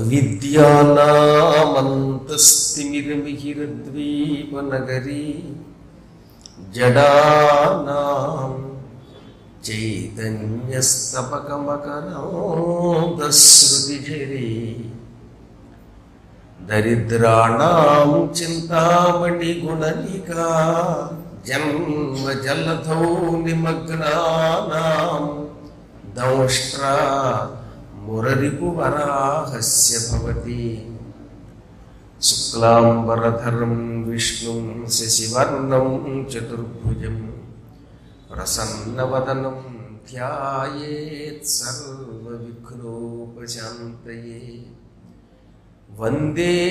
విద్యానామంతస్తిమిరమిహిరద్వీపనగరీ జడానాం చైతన్యస్తపకమకరాంతశ్రుతిఝరీ దరిద్రాణాం చింతామణిగుణనికా జన్మజలధౌ నిమగ్నానాం దంష్ట్రా మురరిపువరాహస్య భవతి శుక్లాంబరధరం విష్ణుం శశివర్ణం చతుర్భుజం ప్రసన్నవదనం ధ్యాయేత్ సర్వవిఘ్నోపశాంతయే వందే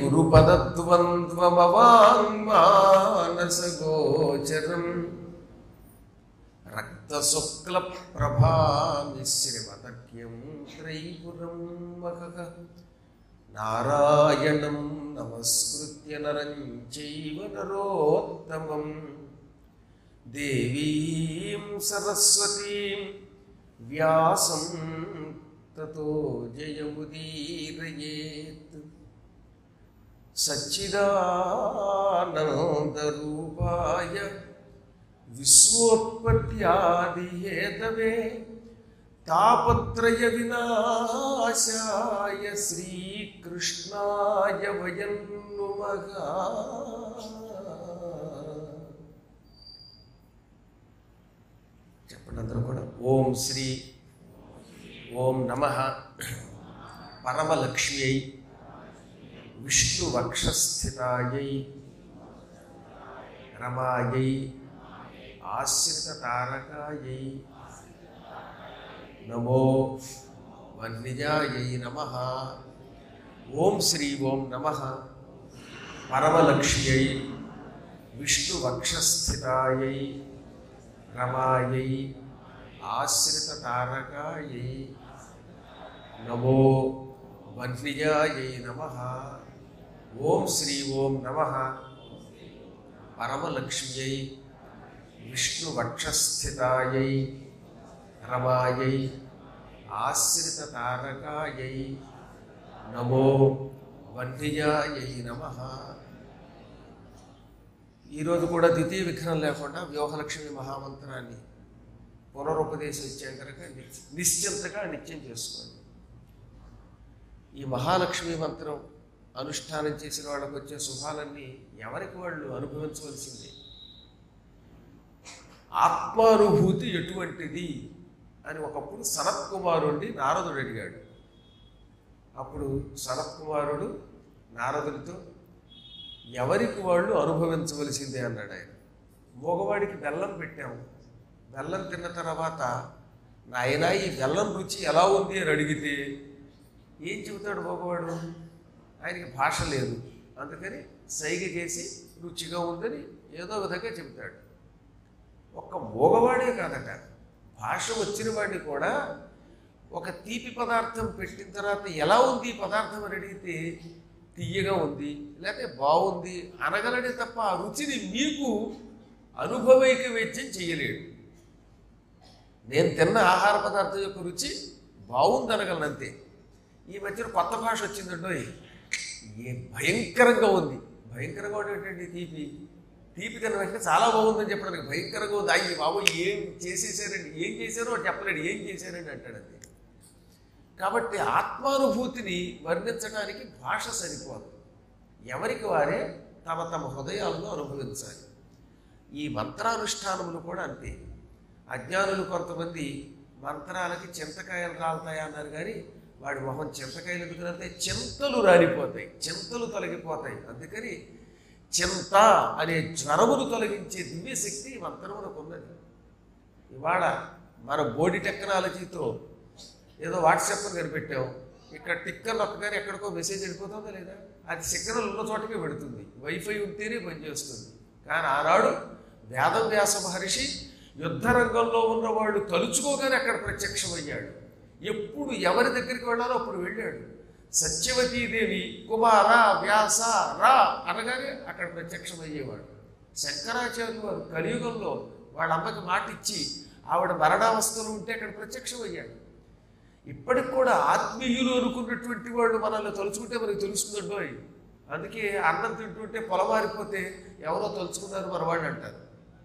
గురుపదద్వంద్వమవాంగ్మానసగోచరం రక్తశుక్లప్రభామిశ్రమతక్యం త్రైపురం మహః నారాయణం నమస్కృత్య నరం చైవ నరోత్తమం దేవీం సరస్వతీం వ్యాసం తతో జయముదీరయేత్ సచ్చిదానందరూపాయ విశ్వోత్పత్యాదిహేతవే తాపత్రయ వినాశాయ శ్రీకృష్ణాయ వయం నుమః చెప్పండి అందరూ కూడా ఓం శ్రీ ఓం నమ పరమలక్ష్మ్యై విష్ణువక్షస్థితాయై రమాయై ఆశ్రితతారకాయై నమో వన్నిజాయై నమ ఓం శ్రీ ఓం నమ పరమలక్ష్మ్యై విష్ణువక్షస్థితాయై రమాయై ఆశ్రితతారకాయై నమో వన్నిజాయై నమ ఓం శ్రీ ఓం నమ పరమలక్ష్మ్యై విష్ణువక్షస్థితాయై రమాయై ఆశ్రితతారకాయై నమో వన్నిజాయై నమ ఈరోజు కూడా ద్వితీయ విఘ్నం లేకుండా వ్యూహలక్ష్మి మహామంత్రాన్ని పునరుపదేశం ఇచ్చాం కనుక నిశ్చ- నిశ్చింతగా నిత్యం చేసుకోండి ఈ మహాలక్ష్మి మంత్రం అనుష్ఠానం చేసిన వాళ్ళకు వచ్చే శుభాలన్నీ ఎవరికి వాళ్ళు అనుభవించవలసిందే ఆత్మానుభూతి ఎటువంటిది అని ఒకప్పుడు సనత్ కుమారుడిని నారదుడు అడిగాడు అప్పుడు సనత్ కుమారుడు నారదుడితో ఎవరికి వాళ్ళు అనుభవించవలసిందే అన్నాడు ఆయన మగవాడికి బెల్లం పెట్టాము బెల్లం తిన్న తర్వాత నాయనా ఈ బెల్లం రుచి ఎలా ఉంది అని అడిగితే ఏం చెబుతాడు మగవాడు ఆయనకి భాష లేదు అందుకని సైగ చేసి రుచిగా ఉందని ఏదో విధంగా చెబుతాడు ఒక్క మోగవాడే కాదట భాష వచ్చిన వాడిని కూడా ఒక తీపి పదార్థం పెట్టిన తర్వాత ఎలా ఉంది ఈ పదార్థం అని అడిగితే తీయగా ఉంది లేకపోతే బాగుంది అనగలడే తప్ప ఆ రుచిని మీకు అనుభవైక వెచ్చం చేయలేడు నేను తిన్న ఆహార పదార్థం యొక్క రుచి బాగుంది అనగలను అంతే ఈ మధ్యన కొత్త భాష వచ్చిందండో ఏ భయంకరంగా ఉంది భయంకరంగా ఉండేటండి తీపి తీపి తిన్న వెంటనే చాలా బాగుందని చెప్పడానికి భయంకరంగా ఉంది అయ్యి బాబు ఏం చేసేసారండి ఏం చేశారో వాడు చెప్పలేడు ఏం చేశారండి అంటాడు అంతే కాబట్టి ఆత్మానుభూతిని వర్ణించడానికి భాష సరిపోదు ఎవరికి వారే తమ తమ హృదయాల్లో అనుభవించాలి ఈ మంత్రానుష్ఠానములు కూడా అంతే అజ్ఞానులు కొంతమంది మంత్రాలకి చింతకాయలు రాలుతాయి అన్నారు కానీ వాడి మొహం చింతకాయలు ఎందుకు రాలుతాయి చింతలు రాలిపోతాయి చింతలు తొలగిపోతాయి అందుకని చింత అనే జ్వరమును తొలగించే దివ్యశక్తి ఈ మంత్రములకు ఉన్నది ఇవాళ మన బోడి టెక్నాలజీతో ఏదో వాట్సాప్ కనిపెట్టాం ఇక్కడ టిక్కర్ నొక్కగానే ఎక్కడికో మెసేజ్ వెళ్ళిపోతుందా లేదా అది సిగ్నల్ ఉన్న చోటకే పెడుతుంది వైఫై ఉంటేనే పనిచేస్తుంది కానీ ఆనాడు వేదం వ్యాస మహర్షి యుద్ధ రంగంలో ఉన్నవాళ్ళు తలుచుకోగానే అక్కడ ప్రత్యక్షమయ్యాడు ఎప్పుడు ఎవరి దగ్గరికి వెళ్ళాలో అప్పుడు వెళ్ళాడు సత్యవతీదేవి కుమార వ్యాస రా అనగానే అక్కడ ప్రత్యక్షమయ్యేవాడు శంకరాచార్యులు వారు కలియుగంలో వాళ్ళ అమ్మకి మాట ఇచ్చి ఆవిడ మరణావస్థలో ఉంటే అక్కడ ప్రత్యక్షమయ్యాడు ఇప్పటికి కూడా ఆత్మీయులు అనుకున్నటువంటి వాళ్ళు మనల్ని తలుచుకుంటే మనకు తెలుస్తుందండో అందుకే అన్నం తింటుంటే పొలమారిపోతే ఎవరో తలుచుకున్నారు మన వాళ్ళు అంటారు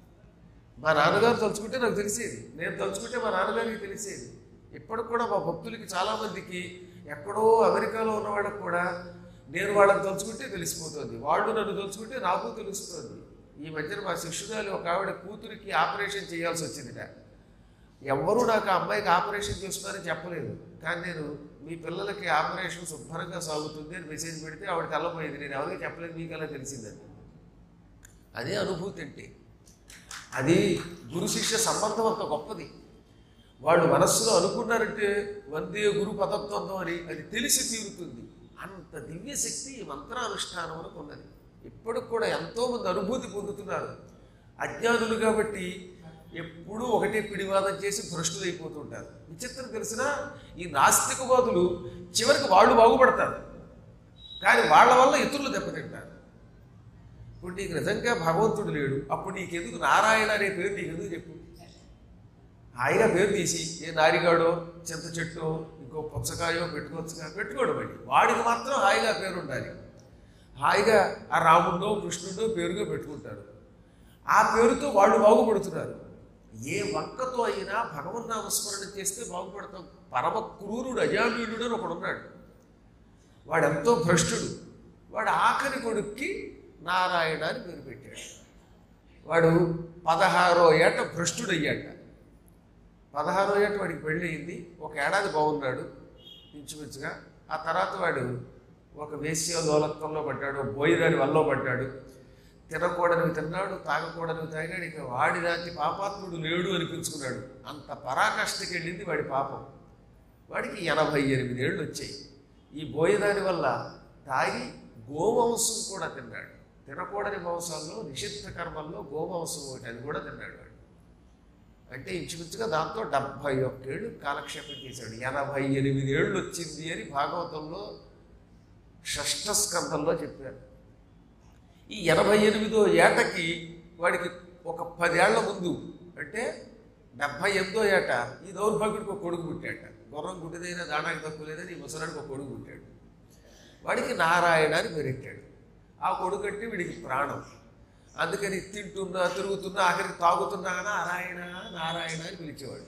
మా నాన్నగారు తలుచుకుంటే నాకు తెలిసేది నేను తలుచుకుంటే మా నాన్నగారికి తెలిసేది ఇప్పటికి కూడా మా భక్తులకి చాలామందికి ఎక్కడో అమెరికాలో ఉన్న వాళ్ళకి కూడా నేను వాళ్ళని తలుచుకుంటే తెలిసిపోతుంది వాళ్ళు నన్ను తలుచుకుంటే నాకు తెలుస్తుంది ఈ మధ్యన మా శిష్యురాలు ఒక ఆవిడ కూతురికి ఆపరేషన్ చేయాల్సి వచ్చిందిట ఎవ్వరూ నాకు ఆ అమ్మాయికి ఆపరేషన్ చేస్తున్నారని చెప్పలేదు కానీ నేను మీ పిల్లలకి ఆపరేషన్ శుభ్రంగా సాగుతుంది అని మెసేజ్ పెడితే ఆవిడ తెల్లపోయింది నేను ఎవరికి చెప్పలేదు మీకు అలా తెలిసిందని అదే అనుభూతి అంటే అది గురు శిష్య సంబంధం అంత గొప్పది వాళ్ళు మనస్సులో అనుకున్నారంటే వందే గురు పదత్వంతం అని అది తెలిసి తీరుతుంది అంత దివ్య శక్తి ఈ మంత్రానుష్ఠానంలో ఉన్నది ఇప్పటికి కూడా ఎంతోమంది అనుభూతి పొందుతున్నారు అజ్ఞానులు కాబట్టి ఎప్పుడూ ఒకటే పిడివాదం చేసి భ్రష్టులైపోతుంటారు విచిత్రం తెలిసిన ఈ నాస్తికవాదులు చివరికి వాళ్ళు బాగుపడతారు కానీ వాళ్ళ వల్ల ఇతరులు దెబ్బతింటారు ఇప్పుడు నీకు నిజంగా భగవంతుడు లేడు అప్పుడు నీకెందుకు నారాయణ అనే పేరు నీకు ఎందుకు చెప్పు హాయిగా పేరు తీసి ఏ నారిగాడో చింత చెట్టు ఇంకో పుచ్చకాయో పెట్టుకోవచ్చుగా పెట్టుకోడు మళ్ళీ వాడికి మాత్రం హాయిగా పేరు ఉండాలి హాయిగా ఆ రాముడో కృష్ణుడో పేరుగా పెట్టుకుంటారు ఆ పేరుతో వాళ్ళు బాగుపడుతున్నారు ఏ వంకతో అయినా భగవన్నామస్మరణ చేస్తే బాగుపడతాం పరమ క్రూరుడు అజామీయుడు అని ఒకడు ఉన్నాడు వాడు ఎంతో భ్రష్టుడు వాడు ఆఖరి కొడుక్కి నారాయణ అని పేరు పెట్టాడు వాడు పదహారో ఏట భ్రష్టుడయ్యాట పదహారో ఏట వాడికి పెళ్ళి అయింది ఒక ఏడాది బాగున్నాడు ఇంచుమించుగా ఆ తర్వాత వాడు ఒక వేశ్య లోలత్వంలో పడ్డాడు బోయిదాని వల్ల పడ్డాడు తినకూడనివి తిన్నాడు తాగకూడనివి తాగాడు ఇక వాడి దాటి పాపాత్ముడు లేడు అనిపించుకున్నాడు అంత పరాకాష్ఠకి వెళ్ళింది వాడి పాపం వాడికి ఎనభై ఎనిమిది ఏళ్ళు వచ్చాయి ఈ బోయదాని వల్ల తాగి గోమాంసం కూడా తిన్నాడు తినకూడని మాంసాల్లో నిషిద్ధ కర్మల్లో గోమాంసం ఒకటి అది కూడా తిన్నాడు వాడు అంటే ఇంచుమించుగా దాంతో డెబ్భై ఒక్కేళ్ళు కాలక్షేపం చేశాడు ఎనభై ఎనిమిది ఏళ్ళు వచ్చింది అని భాగవతంలో షష్ఠ స్కంధంలో చెప్పారు ఈ ఎనభై ఎనిమిదో ఏటకి వాడికి ఒక పదేళ్ల ముందు అంటే డెబ్భై ఎనిమిదో ఏట ఈ దౌర్భాగ్యుడికి ఒక కొడుకు పుట్టాట గుర్రం గుడ్డిదైనా దానానికి తక్కువ లేదని ఈ ముసలాడికి ఒక కొడుకు పుట్టాడు వాడికి నారాయణ అని పేరెట్టాడు ఆ కొడుకు అంటే వీడికి ప్రాణం అందుకని తింటున్నా తిరుగుతున్నా ఆఖరికి తాగుతున్నా నారాయణ నారాయణ అని పిలిచేవాడు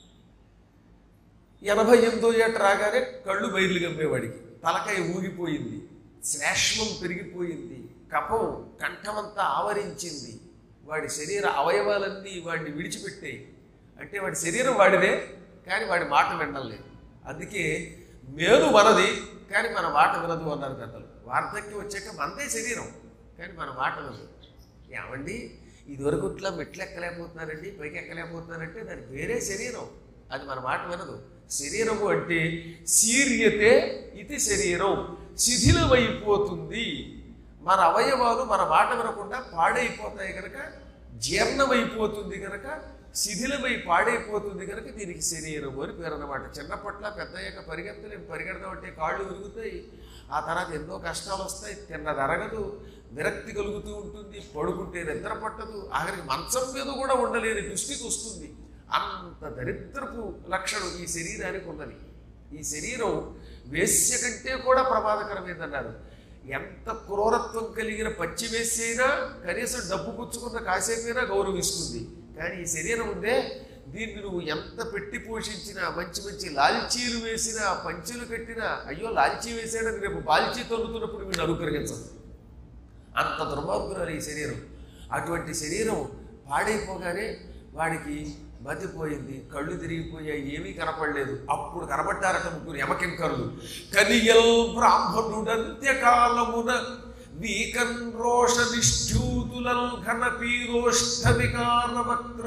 ఎనభై ఎనిమిదో ఏట రాగానే కళ్ళు బయర్లు గమ్మేవాడికి తలకాయ ఊగిపోయింది శ్లేష్మం పెరిగిపోయింది కఫం కంఠమంతా ఆవరించింది వాడి శరీర అవయవాలన్నీ వాడిని విడిచిపెట్టాయి అంటే వాడి శరీరం వాడిదే కానీ వాడి మాట వినడం లేదు అందుకే మేలు మనది కానీ మన మాట వినదు అన్నారు పెద్దలు వార్ధక్యం వచ్చాక మనదే శరీరం కానీ మన మాట వినదు ఏమండి ఇదివరకు ఇట్లా మెట్లు ఎక్కలేకపోతున్నారండి పైకి ఎక్కలేకపోతున్నారంటే దాని వేరే శరీరం అది మన మాట వినదు శరీరము అంటే శీర్యతే ఇది శరీరం శిథిలమైపోతుంది మన అవయవాలు మన మాట వినకుండా పాడైపోతాయి కనుక జీర్ణమైపోతుంది కనుక శిథిలమై పాడైపోతుంది కనుక దీనికి శరీరం అని పేరు అన్నమాట చిన్నప్పట్ల పెద్ద అయ్యాక పరిగెత్తలేం పరిగెడదామంటే కాళ్ళు విరుగుతాయి ఆ తర్వాత ఎన్నో కష్టాలు వస్తాయి తిన్నది అరగదు విరక్తి కలుగుతూ ఉంటుంది పడుకుంటే నిద్ర పట్టదు ఆఖరికి మంచం మీద కూడా ఉండలేని దృష్టికి వస్తుంది అంత దరిద్రపు లక్షణం ఈ శరీరానికి ఉన్నది ఈ శరీరం వేశ్య కంటే కూడా ప్రమాదకరమైందన్నారు ఎంత క్రూరత్వం కలిగిన పచ్చి వేసి అయినా కనీసం డబ్బు పుచ్చుకున్న కాసేపైనా గౌరవిస్తుంది కానీ ఈ శరీరం ఉందే దీన్ని నువ్వు ఎంత పెట్టి పోషించినా మంచి మంచి లాల్చీలు వేసినా పంచులు కట్టినా అయ్యో లాల్చీ వేసాడని రేపు బాల్చీ తొలుతున్నప్పుడు వీడిని అనుగ్రహించదు అంత దుర్మార్గురాలు ఈ శరీరం అటువంటి శరీరం పాడైపోగానే వాడికి మతిపోయింది కళ్ళు తిరిగిపోయాయి ఏమీ కనపడలేదు అప్పుడు కనపడ్డారట ముగ్గురు యమకింకరులు కనియల్ బ్రాహ్మణుడంత్యకాలమున వీకన్ రోష నిష్ఠూతులల్ ఘన పీరోష్ఠ వికార వక్ర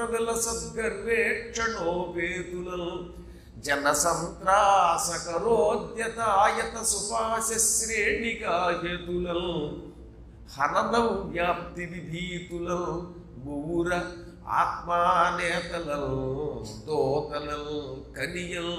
విలసద్గర్వేక్షణోపేతులల్ జన సంత్రాసకరోద్యతాయత సుపాశ శ్రేణికాయతులల్ హననం వ్యాప్తి విభీతులల్ మూర ఆత్మానేతలల్ దోతలల్ కనియల్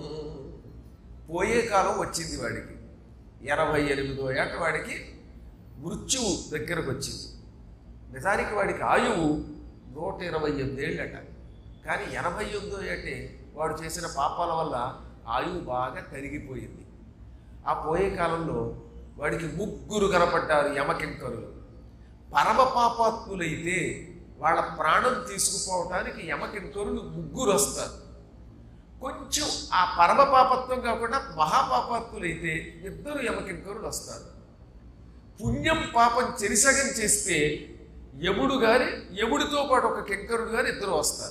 పోయే కాలం వచ్చింది వాడికి ఎనభై ఎనిమిదో ఏట వాడికి మృత్యువు దగ్గరకు వచ్చింది నిజానికి వాడికి ఆయువు నూట ఇరవై ఎనిమిదేళ్ళట కానీ ఎనభై ఎనిమిదో ఏటే వాడు చేసిన పాపాల వల్ల ఆయువు బాగా కరిగిపోయింది ఆ పోయే కాలంలో వాడికి ముగ్గురు కనపడ్డారు యమకింకరులు పరమ పాపాత్ములైతే వాళ్ళ ప్రాణం తీసుకుపోవటానికి యమకింకరులు ముగ్గురు వస్తారు కొంచెం ఆ పరమ పాపత్వం కాకుండా మహాపాపాత్ములైతే ఇద్దరు యమకింకరులు వస్తారు పుణ్యం పాపం చెరిసగం చేస్తే యముడు గాని యముడితో పాటు ఒక కింకరుడు గాని ఇద్దరు వస్తారు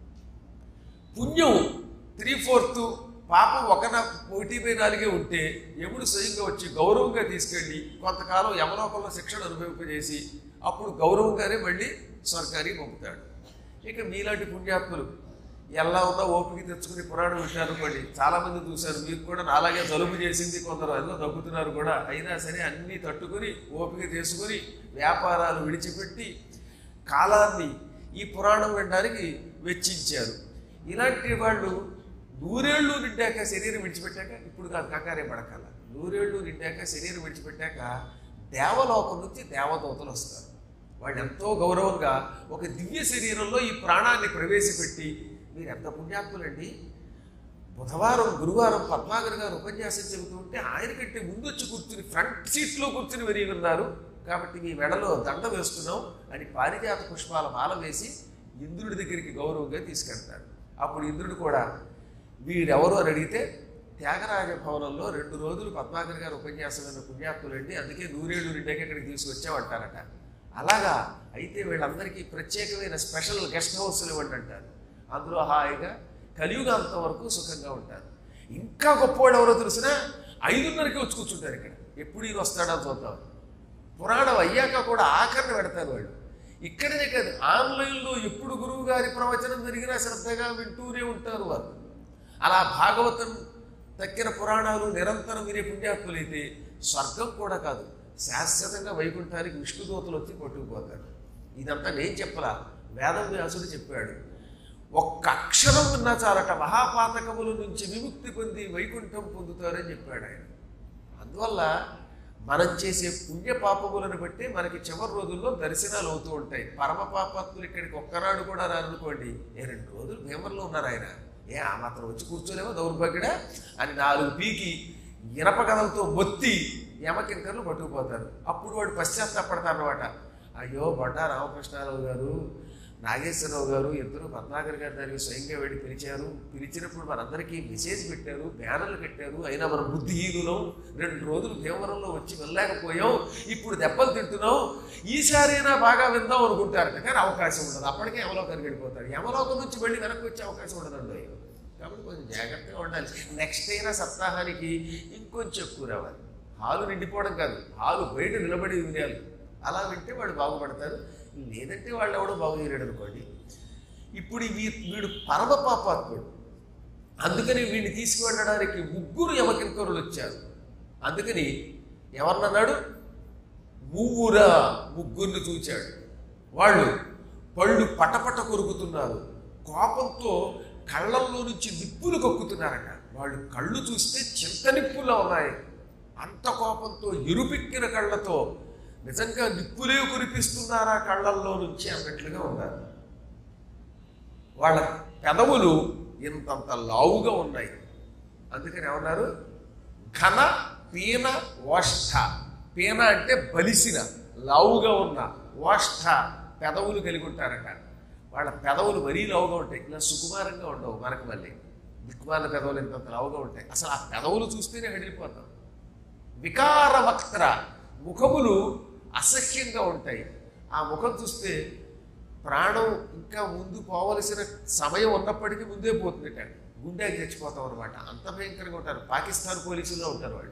పుణ్యం త్రీ ఫోర్త్ పాపం ఒక నా- ఒకటి బై నాలుగే ఉంటే యముడు స్వయంగా వచ్చి గౌరవంగా తీసుకెళ్ళి కొంతకాలం యమలోకంలో శిక్షణ అనుభవింపజేసి అప్పుడు గౌరవంగానే మళ్ళీ స్వర్గానికి పంపుతాడు ఇక మీలాంటి పుణ్యాత్ములు ఎలా ఉన్నా ఓపిక తెచ్చుకుని పురాణం వింటారు అనుకోండి చాలా మంది చూశారు మీకు కూడా నాలాగే జలుబు చేసింది కొందరు అందులో దగ్గుతున్నారు కూడా అయినా సరే అన్నీ తట్టుకుని ఓపిక చేసుకుని వ్యాపారాలు విడిచిపెట్టి కాలాన్ని ఈ పురాణం వినడానికి వెచ్చించారు ఇలాంటి వాళ్ళు నూరేళ్ళు నిండాక శరీరం విడిచిపెట్టాక ఇప్పుడు కాదు కంగారే పడకాల నూరేళ్ళు నిండాక శరీరం విడిచిపెట్టాక దేవలోకం నుంచి దేవదూతలు వస్తారు వాళ్ళు ఎంతో గౌరవంగా ఒక దివ్య శరీరంలో ఈ ప్రాణాన్ని ప్రవేశపెట్టి మీరు ఎంత పుణ్యాత్ములండి బుధవారం గురువారం పద్మాగర్ గారు ఉపన్యాసం చెబుతూ ఉంటే ఆయన కంటే ముందు వచ్చి కూర్చుని ఫ్రంట్ సీట్లో కూర్చుని విని ఉన్నారు కాబట్టి మీ మెడలో దండ వేస్తున్నాం అని పారిజాత పుష్పాల మాల వేసి ఇంద్రుడి దగ్గరికి గౌరవంగా తీసుకెళ్తారు అప్పుడు ఇంద్రుడు కూడా వీరెవరు అని అడిగితే త్యాగరాజ భవనంలో రెండు రోజులు పద్మాకర్ గారు ఉపన్యాసం విన్న పుణ్యాత్ములండి అందుకే నూరేళ్ళు నిండాక ఇక్కడికి తీసుకొచ్చామంటారట అలాగా అయితే వీళ్ళందరికీ ప్రత్యేకమైన స్పెషల్ గెస్ట్ హౌస్లు ఇవ్వండి అంటారు అందులో హాయిగా కలియుగాంతం వరకు సుఖంగా ఉంటారు ఇంకా గొప్పవాడు ఎవరో తెలిసినా ఐదున్నరకి వచ్చి కూర్చుంటారు ఇక్కడ ఎప్పుడు ఈయన వస్తాడో చూద్దాం పురాణం అయ్యాక కూడా ఆఖరిని పెడతారు వాళ్ళు ఇక్కడనే కాదు ఆన్లైన్లో ఎప్పుడు గురువు గారి ప్రవచనం జరిగినా శ్రద్ధగా వింటూనే ఉంటారు వారు అలా భాగవతం తక్కిన పురాణాలు నిరంతరం వినే పుణ్యాత్ములైతే స్వర్గం కూడా కాదు శాశ్వతంగా వైకుంఠానికి విష్ణుదూతలు వచ్చి పట్టుకుపోతారు ఇదంతా నేను చెప్పలా వేదం వ్యాసుడు చెప్పాడు ఒక్క అక్షరం విన్నా చాలట మహాపాతకముల నుంచి విముక్తి పొంది వైకుంఠం పొందుతారని చెప్పాడు ఆయన అందువల్ల మనం చేసే పుణ్య పాపములను బట్టి మనకి చివరి రోజుల్లో దర్శనాలు అవుతూ ఉంటాయి పరమ పాపాత్ములు ఇక్కడికి ఒక్కనాడు కూడా రారనుకోండి ఏ రెండు రోజులు భీమర్లో ఉన్నారు ఆయన ఏ ఆ మాత్రం వచ్చి కూర్చోలేమో దౌర్భాగ్యుడా అని నాలుగు పీకి ఇనప కథలతో మొత్తి యమకింకర్లు పట్టుకుపోతారు అప్పుడు వాడు పశ్చాత్తాపడతారనమాట అయ్యో బొడ్డా రామకృష్ణారావు గారు నాగేశ్వరరావు గారు ఇద్దరు పద్మాకర్ గారి దానికి స్వయంగా వెళ్ళి పిలిచారు పిలిచినప్పుడు మనందరికీ మెసేజ్ పెట్టారు బ్యానర్లు కట్టారు అయినా మన బుద్ధిహీనులం రెండు రోజులు భీమవరంలో వచ్చి వెళ్ళలేకపోయాం ఇప్పుడు దెబ్బలు తింటున్నాం ఈసారైనా బాగా విందాం అనుకుంటారట కానీ అవకాశం ఉండదు అప్పటికే యమలోకానికి వెళ్ళిపోతాడు యమలోకం నుంచి వెళ్ళి వెనక్కి వచ్చే అవకాశం ఉండదండి కాబట్టి కొంచెం జాగ్రత్తగా ఉండాలి నెక్స్ట్ అయినా సప్తాహానికి ఇంకొంచెం ఎక్కువ రావాలి హాలు నిండిపోవడం కాదు హాలు బయట నిలబడి వినాలి అలా వింటే వాళ్ళు బాగుపడతారు లేదంటే వాళ్ళు ఎవడో బాగు చేయలేడు అనుకోండి ఇప్పుడు వీ వీడు పరమ పాపాత్ముడు అందుకని వీడిని తీసుకువెళ్ళడానికి ముగ్గురు యమకింకరులు వచ్చారు అందుకని ఎవరినన్నాడు మువ్వురా ముగ్గురిని చూచాడు వాళ్ళు పళ్ళు పటపట కొరుకుతున్నారు కోపంతో కళ్ళల్లో నుంచి నిప్పులు కక్కుతున్నారట వాళ్ళు కళ్ళు చూస్తే చింత నిప్పులా ఉన్నాయి అంత కోపంతో ఎరుపెక్కిన కళ్ళతో నిజంగా నిప్పులే కురిపిస్తున్నారా కళ్ళల్లో నుంచి అన్నట్లుగా ఉన్నారు వాళ్ళ పెదవులు ఇంతంత లావుగా ఉన్నాయి అందుకని ఏమన్నారు ఘన పీన ఓష్ఠ పీన అంటే బలిసిన లావుగా ఉన్న ఓష్ఠ పెదవులు కలిగి ఉంటారట వాళ్ళ పెదవులు మరీ లావుగా ఉంటాయి ఇలా సుకుమారంగా ఉండవు మనకు మళ్ళీ దిక్కుమాల పెదవులు ఇంతంత లావుగా ఉంటాయి అసలు ఆ పెదవులు చూస్తేనే హడిలిపోతాం వికార వక్త్ర ముఖములు అసహ్యంగా ఉంటాయి ఆ ముఖం చూస్తే ప్రాణం ఇంకా ముందు పోవలసిన సమయం ఉన్నప్పటికీ ముందే పోతుందట గుండెకి చచ్చిపోతాం అనమాట అంత భయంకరంగా ఉంటారు పాకిస్తాన్ పోలీసుల్లో ఉంటారు వాళ్ళు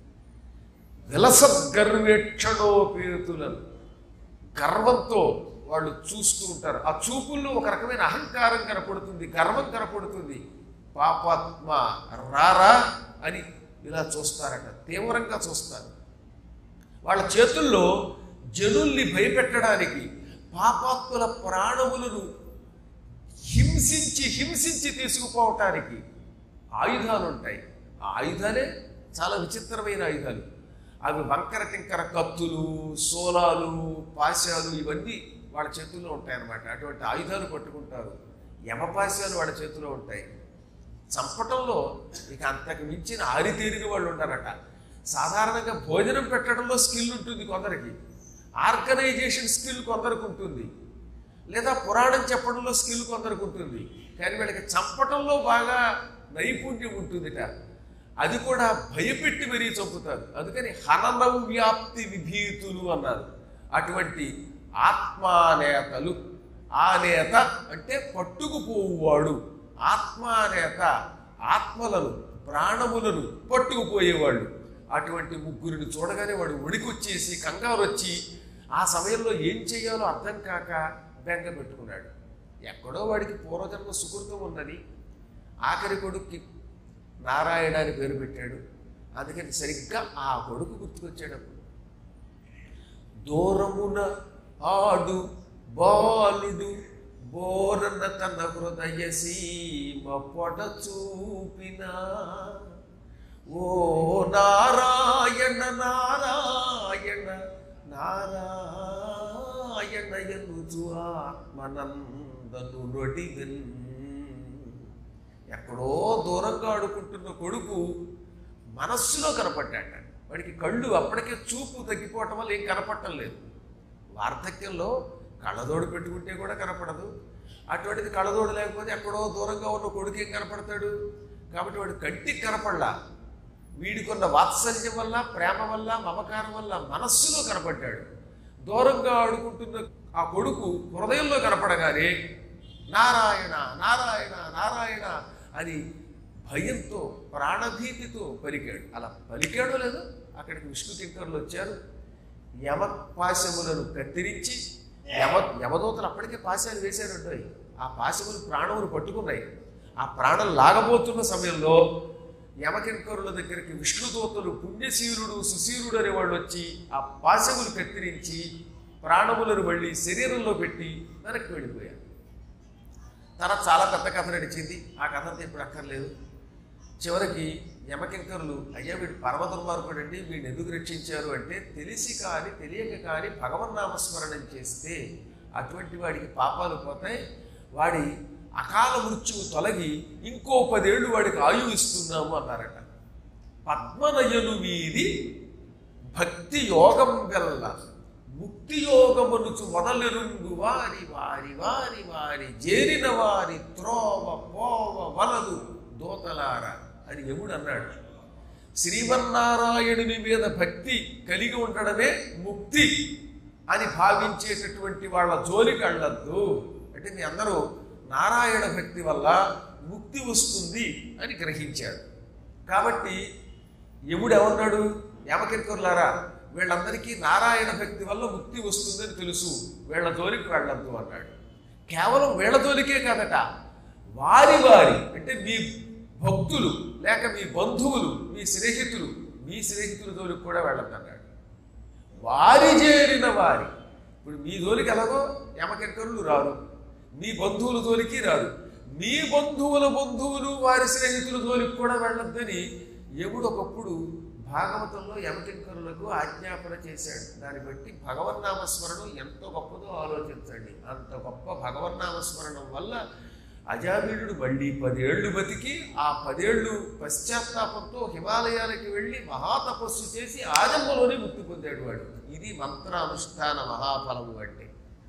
విలసద్గర్వేక్షణోపేతులను గర్వంతో వాళ్ళు చూస్తూ ఉంటారు ఆ చూపుల్లో ఒక రకమైన అహంకారం కనపడుతుంది గర్వం కనపడుతుంది పాపాత్మ రారా అని ఇలా చూస్తారట తీవ్రంగా చూస్తారు వాళ్ళ చేతుల్లో జనుల్ని భయపెట్టడానికి పాపాత్ముల ప్రాణములను హింసించి హింసించి తీసుకుపోవటానికి ఆయుధాలు ఉంటాయి ఆ ఆయుధాలే చాలా విచిత్రమైన ఆయుధాలు అవి వంకర టింకర కత్తులు సోలాలు పాశాలు ఇవన్నీ వాళ్ళ చేతుల్లో ఉంటాయన్నమాట అటువంటి ఆయుధాలు పట్టుకుంటారు యమపాశాలు వాళ్ళ చేతిలో ఉంటాయి చంపటంలో ఇక అంతకు మించిన ఆరితేరిన వాళ్ళు ఉంటారట సాధారణంగా భోజనం పెట్టడంలో స్కిల్ ఉంటుంది కొందరికి ఆర్గనైజేషన్ స్కిల్ కొందరికి ఉంటుంది లేదా పురాణం చెప్పడంలో స్కిల్ కొందరికి ఉంటుంది కానీ వీళ్ళకి చంపటంలో బాగా నైపుణ్యం ఉంటుందిట అది కూడా భయపెట్టి మరీ చంపుతారు అందుకని హననం వ్యాప్తి విభీతులు అన్నారు అటువంటి ఆత్మానేతలు ఆ నేత అంటే పట్టుకుపోవువాడు ఆత్మానేత ఆత్మలను ప్రాణములను పట్టుకుపోయేవాళ్ళు అటువంటి ముగ్గురిని చూడగానే వాడు వణికొచ్చేసి కంగారు వచ్చి ఆ సమయంలో ఏం చేయాలో అర్థం కాక బెంగ పెట్టుకున్నాడు ఎక్కడో వాడికి పూర్వజన్మ సుకృతం ఉన్నది ఆఖరి కొడుక్కి నారాయణ అని పేరు పెట్టాడు అందుకని సరిగ్గా ఆ కొడుకు గుర్తుకొచ్చాడు అప్పుడు దూరమున ఆడు బాలుడు బోరన్న తన హృదయ సీమ పొడ చూపిన ఓ నారాయణ నారాయణ నారాయణ ఎనుచు ఆత్మనందను నొడిగన్ ఎక్కడో దూరంగా ఆడుకుంటున్న కొడుకు మనస్సులో కనపడ్డాట వాడికి కళ్ళు అప్పటికే చూపు తగ్గిపోవటం వల్ల ఏం కనపడటం లేదు వార్ధక్యంలో కళ్ళదోడు పెట్టుకుంటే కూడా కనపడదు అటువంటిది కళ్ళదోడు లేకపోతే ఎక్కడో దూరంగా ఉన్న కొడుకు ఏం కనపడతాడు కాబట్టి వాడు కంటికి కనపడలా వీడికున్న వాత్సల్యం వల్ల ప్రేమ వల్ల మమకారం వల్ల మనస్సులో కనపడ్డాడు దూరంగా ఆడుకుంటున్న ఆ కొడుకు హృదయంలో కనపడగానే నారాయణ నారాయణ నారాయణ అని భయంతో ప్రాణభీతితో పలికాడు అలా పలికాడో లేదో అక్కడికి విష్ణు కింకర్లు వచ్చారు యమ పాశములను కత్తిరించి యమ యమదూతలు అప్పటికే పాశాలు వేశారండి ఆ పాశములు ప్రాణములు పట్టుకున్నాయి ఆ ప్రాణం లాగబోతున్న సమయంలో యమకింకరుల దగ్గరికి విష్ణుదూతలు పుణ్యశీలుడు సుశీలుడు అనే వాళ్ళు వచ్చి ఆ పాశములు కత్తిరించి ప్రాణములను మళ్ళీ శరీరంలో పెట్టి వెనక్కి వెళ్ళిపోయారు తర్వాత చాలా పెద్ద కథ నడిచింది ఆ కథ అంతా ఇప్పుడు అక్కర్లేదు చివరికి యమకింకరులు అయ్యా వీడు పరమ దుర్మార్గుడండి వీడిని ఎందుకు రక్షించారు అంటే తెలిసి కానీ తెలియక కానీ భగవన్నామస్మరణం చేస్తే అటువంటి వాడికి పాపాలు పోతాయి వాడి అకాల మృత్యువు తొలగి ఇంకో పదేళ్లు వాడికి ఆయువు ఇస్తున్నాము అన్నారట పద్మనయను వీధి భక్తి యోగం గల్ల ముక్తి యోగమునుచు మొదలెరుంగు వారి వారి వారి వారి చేరిన వారి త్రోవ పోవ వలదు దోతలార అని యముడు అన్నాడు శ్రీమన్నారాయణుని మీద భక్తి కలిగి ఉండడమే ముక్తి అని భావించేటటువంటి వాళ్ళ జోలికి వెళ్ళద్దు అంటే మీ అందరూ నారాయణ భక్తి వల్ల ముక్తి వస్తుంది అని గ్రహించాడు కాబట్టి యముడు ఏమన్నాడు యమకింకరులారా వీళ్ళందరికీ నారాయణ భక్తి వల్ల ముక్తి వస్తుందని తెలుసు వీళ్ళ జోలికి వెళ్ళద్దు అన్నాడు కేవలం వీళ్ళ జోలికే కాదట వారి వారి అంటే మీ భక్తులు లేక మీ బంధువులు మీ స్నేహితులు మీ స్నేహితుల జోలికి కూడా వెళ్ళద్దు అన్నాడు వారి చేరిన వారి ఇప్పుడు మీ జోలికి ఎలాగో యమకింకరులు రారు మీ బంధువుల జోలికి రారు మీ బంధువుల బంధువులు వారి స్నేహితుల జోలికి కూడా వెళ్ళొద్దని యముడు ఒకప్పుడు భాగవతంలో యమకింకరులకు ఆజ్ఞాపన చేశాడు దాన్ని బట్టి భగవన్నామస్మరణం ఎంత గొప్పదో ఆలోచించండి అంత గొప్ప భగవన్నామస్మరణం వల్ల అజామీనుడు మళ్ళీ పదేళ్లు బతికి ఆ పదేళ్లు పశ్చాత్తాపంతో హిమాలయాలకి వెళ్ళి మహాతపస్సు చేసి ఆజన్మలోనే ముక్తి పొందాడు వాడు ఇది మంత్ర అనుష్ఠాన మహాఫలము అంటే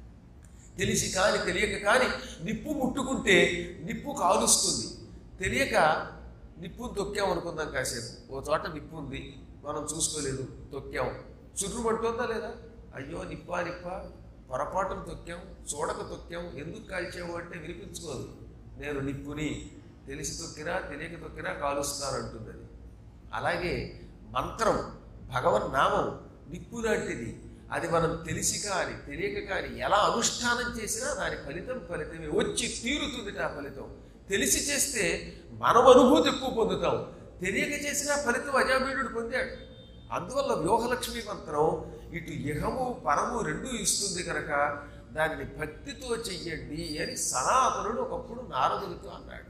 తెలిసి కాని తెలియక కాని నిప్పు ముట్టుకుంటే నిప్పు కాలుస్తుంది తెలియక నిప్పు తొక్కాం అనుకుందాం కాసేపు ఓ చోట నిప్పు ఉంది మనం చూసుకోలేదు తొక్కాం చుర్రుమంటుందా లేదా అయ్యో నిప్పా నిప్ప పొరపాటును తొక్కాం చూడక తొక్కాం ఎందుకు కాల్చావు అంటే వినిపించుకోదు నేను నిప్పుని తెలిసి తొక్కినా తెలియక తొక్కినా కాలుస్తాను అంటుంది అది అలాగే మంత్రం భగవన్ నామం నిప్పు లాంటిది అది మనం తెలిసి కానీ తెలియక కానీ ఎలా అనుష్ఠానం చేసినా దాని ఫలితం ఫలితమే వచ్చి తీరుతుంది ఆ ఫలితం తెలిసి చేస్తే మనం అనుభూతి ఎక్కువ పొందుతాం తెలియక చేసినా ఫలితం అజామీనుడు పొందాడు అందువల్ల వ్యూహలక్ష్మి మంత్రం ఇటు ఇహము పరము రెండూ ఇస్తుంది కనుక దానిని భక్తితో చెయ్యండి అని సనాతనుడు ఒకప్పుడు నారదుడితో అన్నాడు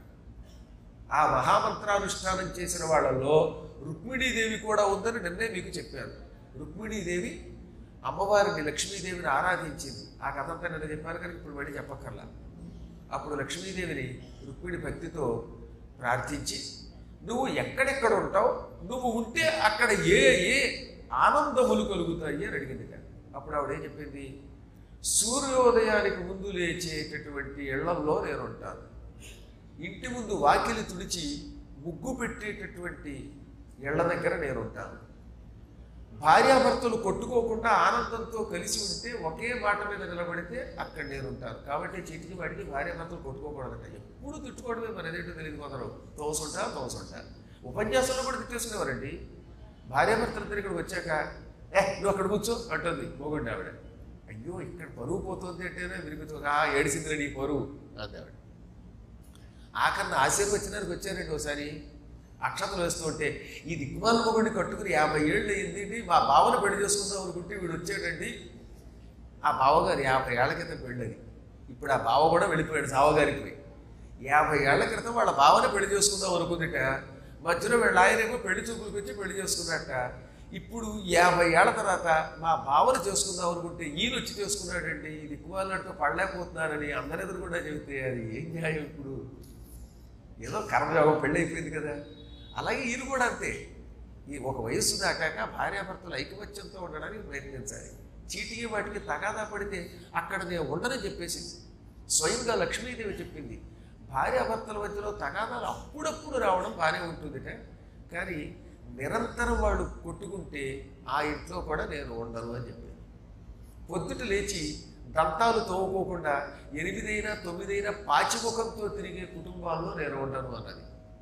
ఆ మహామంత్రానుష్ఠానం చేసిన వాళ్ళలో రుక్మిణీదేవి కూడా ఉందని నిన్నే మీకు చెప్పాను రుక్మిణీదేవి అమ్మవారిని లక్ష్మీదేవిని ఆరాధించింది ఆ కథ అంతా నిన్న చెప్పాను కానీ ఇప్పుడు మళ్ళీ చెప్పక్కర్లా అప్పుడు లక్ష్మీదేవిని రుక్మిణి భక్తితో ప్రార్థించి నువ్వు ఎక్కడెక్కడ ఉంటావు నువ్వు ఉంటే అక్కడ ఏ ఏ ఆనందములు కలుగుతాయి అని అడిగింది కదా అప్పుడు ఆవిడ ఏం చెప్పింది సూర్యోదయానికి ముందు లేచేటటువంటి ఇళ్లల్లో నేను ఉంటాను ఇంటి ముందు వాకిలి తుడిచి ముగ్గు పెట్టేటటువంటి ఇళ్ల దగ్గర నేను ఉంటాను భార్యాభర్తలు కొట్టుకోకుండా ఆనందంతో కలిసి ఉంటే ఒకే మాట మీద నిలబడితే అక్కడ నేను ఉంటాను కాబట్టి చీటికి వాటికి భార్యాభర్తలు కొట్టుకోకూడదట ఎప్పుడు తిట్టుకోవడమే మన ఏదేంటో తెలియదు కొందరు తోసుంటా తోసుంటా ఉపన్యాసంలో కూడా తిట్టేసుకునేవారండి భార్యాభర్తలు ఇక్కడికి వచ్చాక ఏ నువ్వు అక్కడ కూర్చో అంటుంది మొగుండి ఆవిడ అయ్యో ఇక్కడ పరువు పోతుంది అంటేనే వినిపించు ఆ ఏడిసిందిరా నీ పరువు అంది ఆవిడ ఆఖరిన ఆశీర్వచనానికి వచ్చారండి ఒకసారి అక్షతలు వేస్తూ ఉంటే ఈ దిగ్మాల మొగుడిని కట్టుకుని యాభై ఏళ్ళు అయింది మా బావను పెళ్లి చేసుకుందాం అనుకుంటే వీడు వచ్చాడండి ఆ బావగారు యాభై ఏళ్ల క్రితం పెళ్ళది ఇప్పుడు ఆ బావ కూడా వెళ్ళిపోయాడు సావగారికి పోయి యాభై ఏళ్ల క్రితం వాళ్ళ బావని పెళ్లి చేసుకుందాం అనుకుందిట మధ్యలో వీళ్ళ ఆయనేమో పెళ్లి చూపులకు వచ్చి పెళ్లి చేసుకున్నట్ట ఇప్పుడు యాభై ఏళ్ల తర్వాత మా బావను చేసుకుందాం అనుకుంటే ఈయన వచ్చి చేసుకున్నాడండి ఇది ఎక్కువన్నట్టు పడలేకపోతున్నానని అందరి ఎదురు కూడా చెబితే అది ఏం న్యాయం ఇప్పుడు ఏదో కర్మయోగం పెళ్ళి అయిపోయింది కదా అలాగే ఈయన కూడా అంతే ఈ ఒక వయస్సు దాకాక భార్యాభర్తలు ఐకమత్యంతో ఉండడానికి ప్రయత్నించాలి చీటికి వాటికి తగాదా పడితే అక్కడ నేను ఉండనని చెప్పేసింది స్వయంగా లక్ష్మీదేవి చెప్పింది భార్యాభర్తల మధ్యలో తగాదాలు అప్పుడప్పుడు రావడం బాగానే ఉంటుందిట కానీ నిరంతరం వాళ్ళు కొట్టుకుంటే ఆ ఇంట్లో కూడా నేను ఉండను అని చెప్పాను పొద్దుట లేచి దంతాలు తోముకోకుండా ఎనిమిదైనా తొమ్మిదైనా పాచిముఖంతో తిరిగే కుటుంబాల్లో నేను ఉండను అన్నది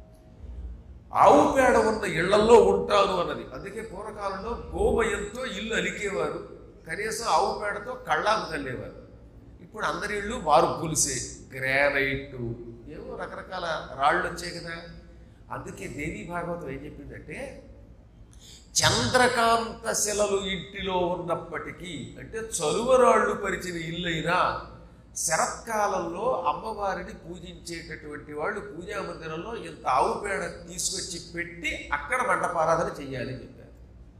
ఆవు పేడ ఉన్న ఇళ్లల్లో ఉంటాను అన్నది అందుకే పూర్వకాలంలో గోమయంతో ఇల్లు అలికేవారు కనీసం ఆవు పేడతో కళ్ళాకు తల్లేవారు ఇప్పుడు అందరి ఇళ్ళు మార్పులిసే గ్రానైట్ ఏవో రకరకాల రాళ్ళు వచ్చాయి కదా అందుకే దేవీ భాగవతం ఏం చెప్పిందంటే చంద్రకాంత శిలలు ఇంటిలో ఉన్నప్పటికీ అంటే చలువరాళ్ళు పరిచిన ఇల్లైనా శరత్కాలంలో అమ్మవారిని పూజించేటటువంటి వాళ్ళు పూజా మందిరంలో ఇంత ఆవు పేడ తీసుకొచ్చి పెట్టి అక్కడ మండపారాధన చెయ్యాలి అని చెప్పారు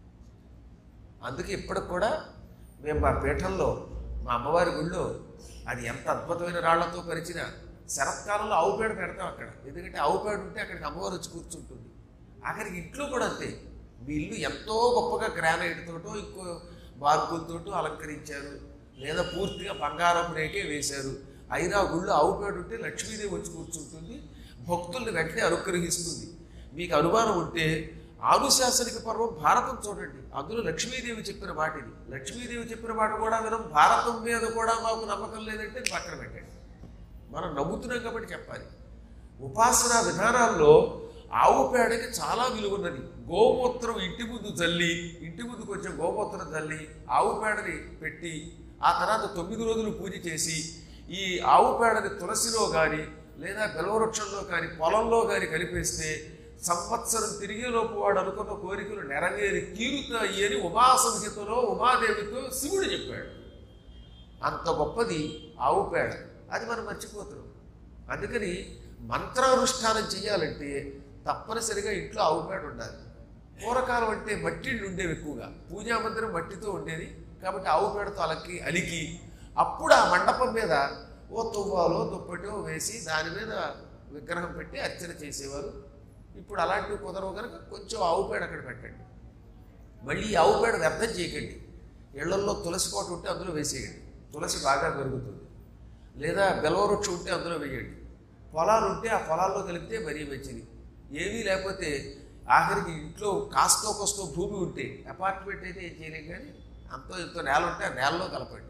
అందుకే ఇప్పటికి కూడా మేము మా పీఠంలో మా అమ్మవారి గుళ్ళో అది ఎంత అద్భుతమైన రాళ్లతో పరిచిన శరత్కాలంలో ఆవు పేడ పెడతాం అక్కడ ఎందుకంటే ఆవు పేడ ఉంటే అక్కడికి అమ్మవారు వచ్చి కూర్చుంటుంది అక్కడికి ఇంట్లో కూడా అంతే మీ ఇల్లు ఎంతో గొప్పగా గ్రానైట్ తోటో ఇంకో మార్పులతోటో అలంకరించారు లేదా పూర్తిగా బంగారం రేకే వేశారు అయినా గుళ్ళు ఆవు పేడ ఉంటే లక్ష్మీదేవి వచ్చి కూర్చుంటుంది భక్తుల్ని వెంటనే అనుగ్రహిస్తుంది మీకు అనుమానం ఉంటే ఆనుశాసనిక పర్వం భారతం చూడండి అందులో లక్ష్మీదేవి చెప్పిన మాట ఇది లక్ష్మీదేవి చెప్పిన మాట కూడా వినం భారతం మీద కూడా మాకు నమ్మకం లేదంటే పక్కన పెట్టండి మనం నమ్ముతున్నాం కాబట్టి చెప్పాలి ఉపాసనా విధానాల్లో ఆవు పేడకి చాలా విలువ ఉన్నది గోమూత్రం ఇంటి ముందు చల్లి ఇంటి ముందు కొంచెం గోమూత్రం చల్లి ఆవు పేడని పెట్టి ఆ తర్వాత తొమ్మిది రోజులు పూజ చేసి ఈ ఆవు పేడని తులసిలో కానీ లేదా బెలవృక్షంలో కానీ పొలంలో కానీ కలిపేస్తే సంవత్సరం తిరిగేలోపు వాడు అనుకున్న కోరికలు నెరవేరి తీరుతాయి అని ఉమాసంహితలో ఉమాదేవితో శివుడు చెప్పాడు అంత గొప్పది ఆవు పేడ అది మనం మర్చిపోతున్నాం అందుకని మంత్రానుష్ఠానం చేయాలంటే తప్పనిసరిగా ఇంట్లో ఆవు పేడ ఉండాలి పూర్వకాలం అంటే మట్టి ఇళ్ళు ఉండేవి ఎక్కువగా పూజా మందిరం మట్టితో ఉండేది కాబట్టి ఆవు పేడతో అలకి అలికి అప్పుడు ఆ మండపం మీద ఓ తువ్వాలో దుప్పటో వేసి దాని మీద విగ్రహం పెట్టి అర్చన చేసేవారు ఇప్పుడు అలాంటివి కుదరవు కనుక కొంచెం ఆవు పేడ అక్కడ పెట్టండి మళ్ళీ ఈ ఆవు పేడ వ్యర్థం చేయకండి ఇళ్లల్లో తులసి కోట ఉంటే అందులో వేసేయండి తులసి బాగా పెరుగుతుంది లేదా బెలవవృక్షం ఉంటే అందులో వేయండి పొలాలు ఉంటే ఆ పొలాల్లో కలిపితే మరీ మంచిది ఏమీ లేకపోతే ఆఖరికి ఇంట్లో కాస్తో కోస్తో భూమి ఉంటే అపార్ట్మెంట్ అయితే ఏం చేయలేం కానీ అంతో ఇంతో నేల ఉంటే ఆ నేలలో కలపండి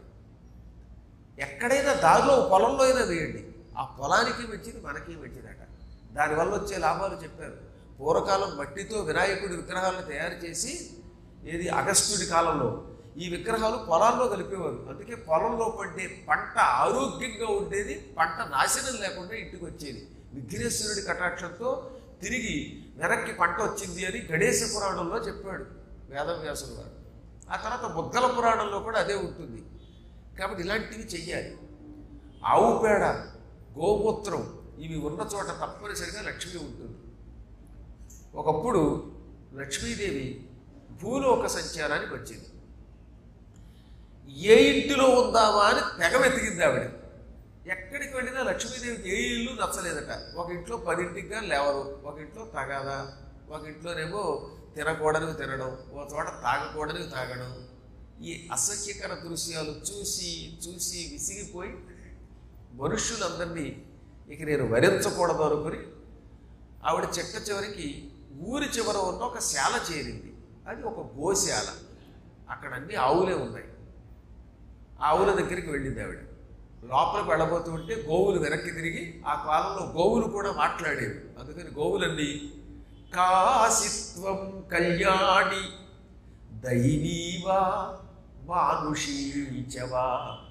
ఎక్కడైనా దారిలో పొలంలో అయినా వేయండి ఆ పొలానికి మంచిది మనకి మంచిదట దానివల్ల వచ్చే లాభాలు చెప్పారు పూర్వకాలం మట్టితో వినాయకుడి విగ్రహాలను తయారు చేసి ఏది అగస్త్యుడి కాలంలో ఈ విగ్రహాలు పొలాల్లో కలిపేవారు అందుకే పొలంలో పండే పంట ఆరోగ్యంగా ఉండేది పంట నాశనం లేకుండా ఇంటికి వచ్చేది విఘ్నేశ్వరుడి కటాక్షంతో తిరిగి వెనక్కి పంట వచ్చింది అని గణేశ పురాణంలో చెప్పాడు వేదవ్యాసుడు గారు ఆ తర్వాత బుగ్గల పురాణంలో కూడా అదే ఉంటుంది కాబట్టి ఇలాంటివి చెయ్యాలి ఆవు పేడ గోమూత్రం ఇవి ఉన్న చోట తప్పనిసరిగా లక్ష్మి ఉంటుంది ఒకప్పుడు లక్ష్మీదేవి భూలోక సంచారానికి వచ్చింది ఏ ఇంటిలో ఉందామా అని తెగ వెతికింది ఆవిడ ఎక్కడికి వెళ్ళినా లక్ష్మీదేవికి ఏ ఇల్లు నచ్చలేదట ఒక ఇంట్లో పదింటికి కానీ లేవరు ఒక ఇంట్లో తగాదా ఒక ఇంట్లోనేమో తినకూడనివి తినడం ఒక చోట తాగకూడనివి తాగడం ఈ అసహ్యకర దృశ్యాలు చూసి చూసి విసిగిపోయి మనుష్యులందరినీ ఇక నేను వరించకూడదు అనుకుని ఆవిడ చెట్ట చివరికి ఊరి చివర ఉన్న ఒక శాల చేరింది అది ఒక గోశాల అక్కడ అన్ని ఆవులే ఉన్నాయి ఆవుల దగ్గరికి వెళ్ళింది ఆవిడ లోపలికి వెళ్ళబోతూ ఉంటే గోవులు వెనక్కి తిరిగి ఆ కాలంలో గోవులు కూడా మాట్లాడేవి అందుకని గోవులన్నీ కాశిత్వం కళ్యాణి దైవీవా మానుషీచవా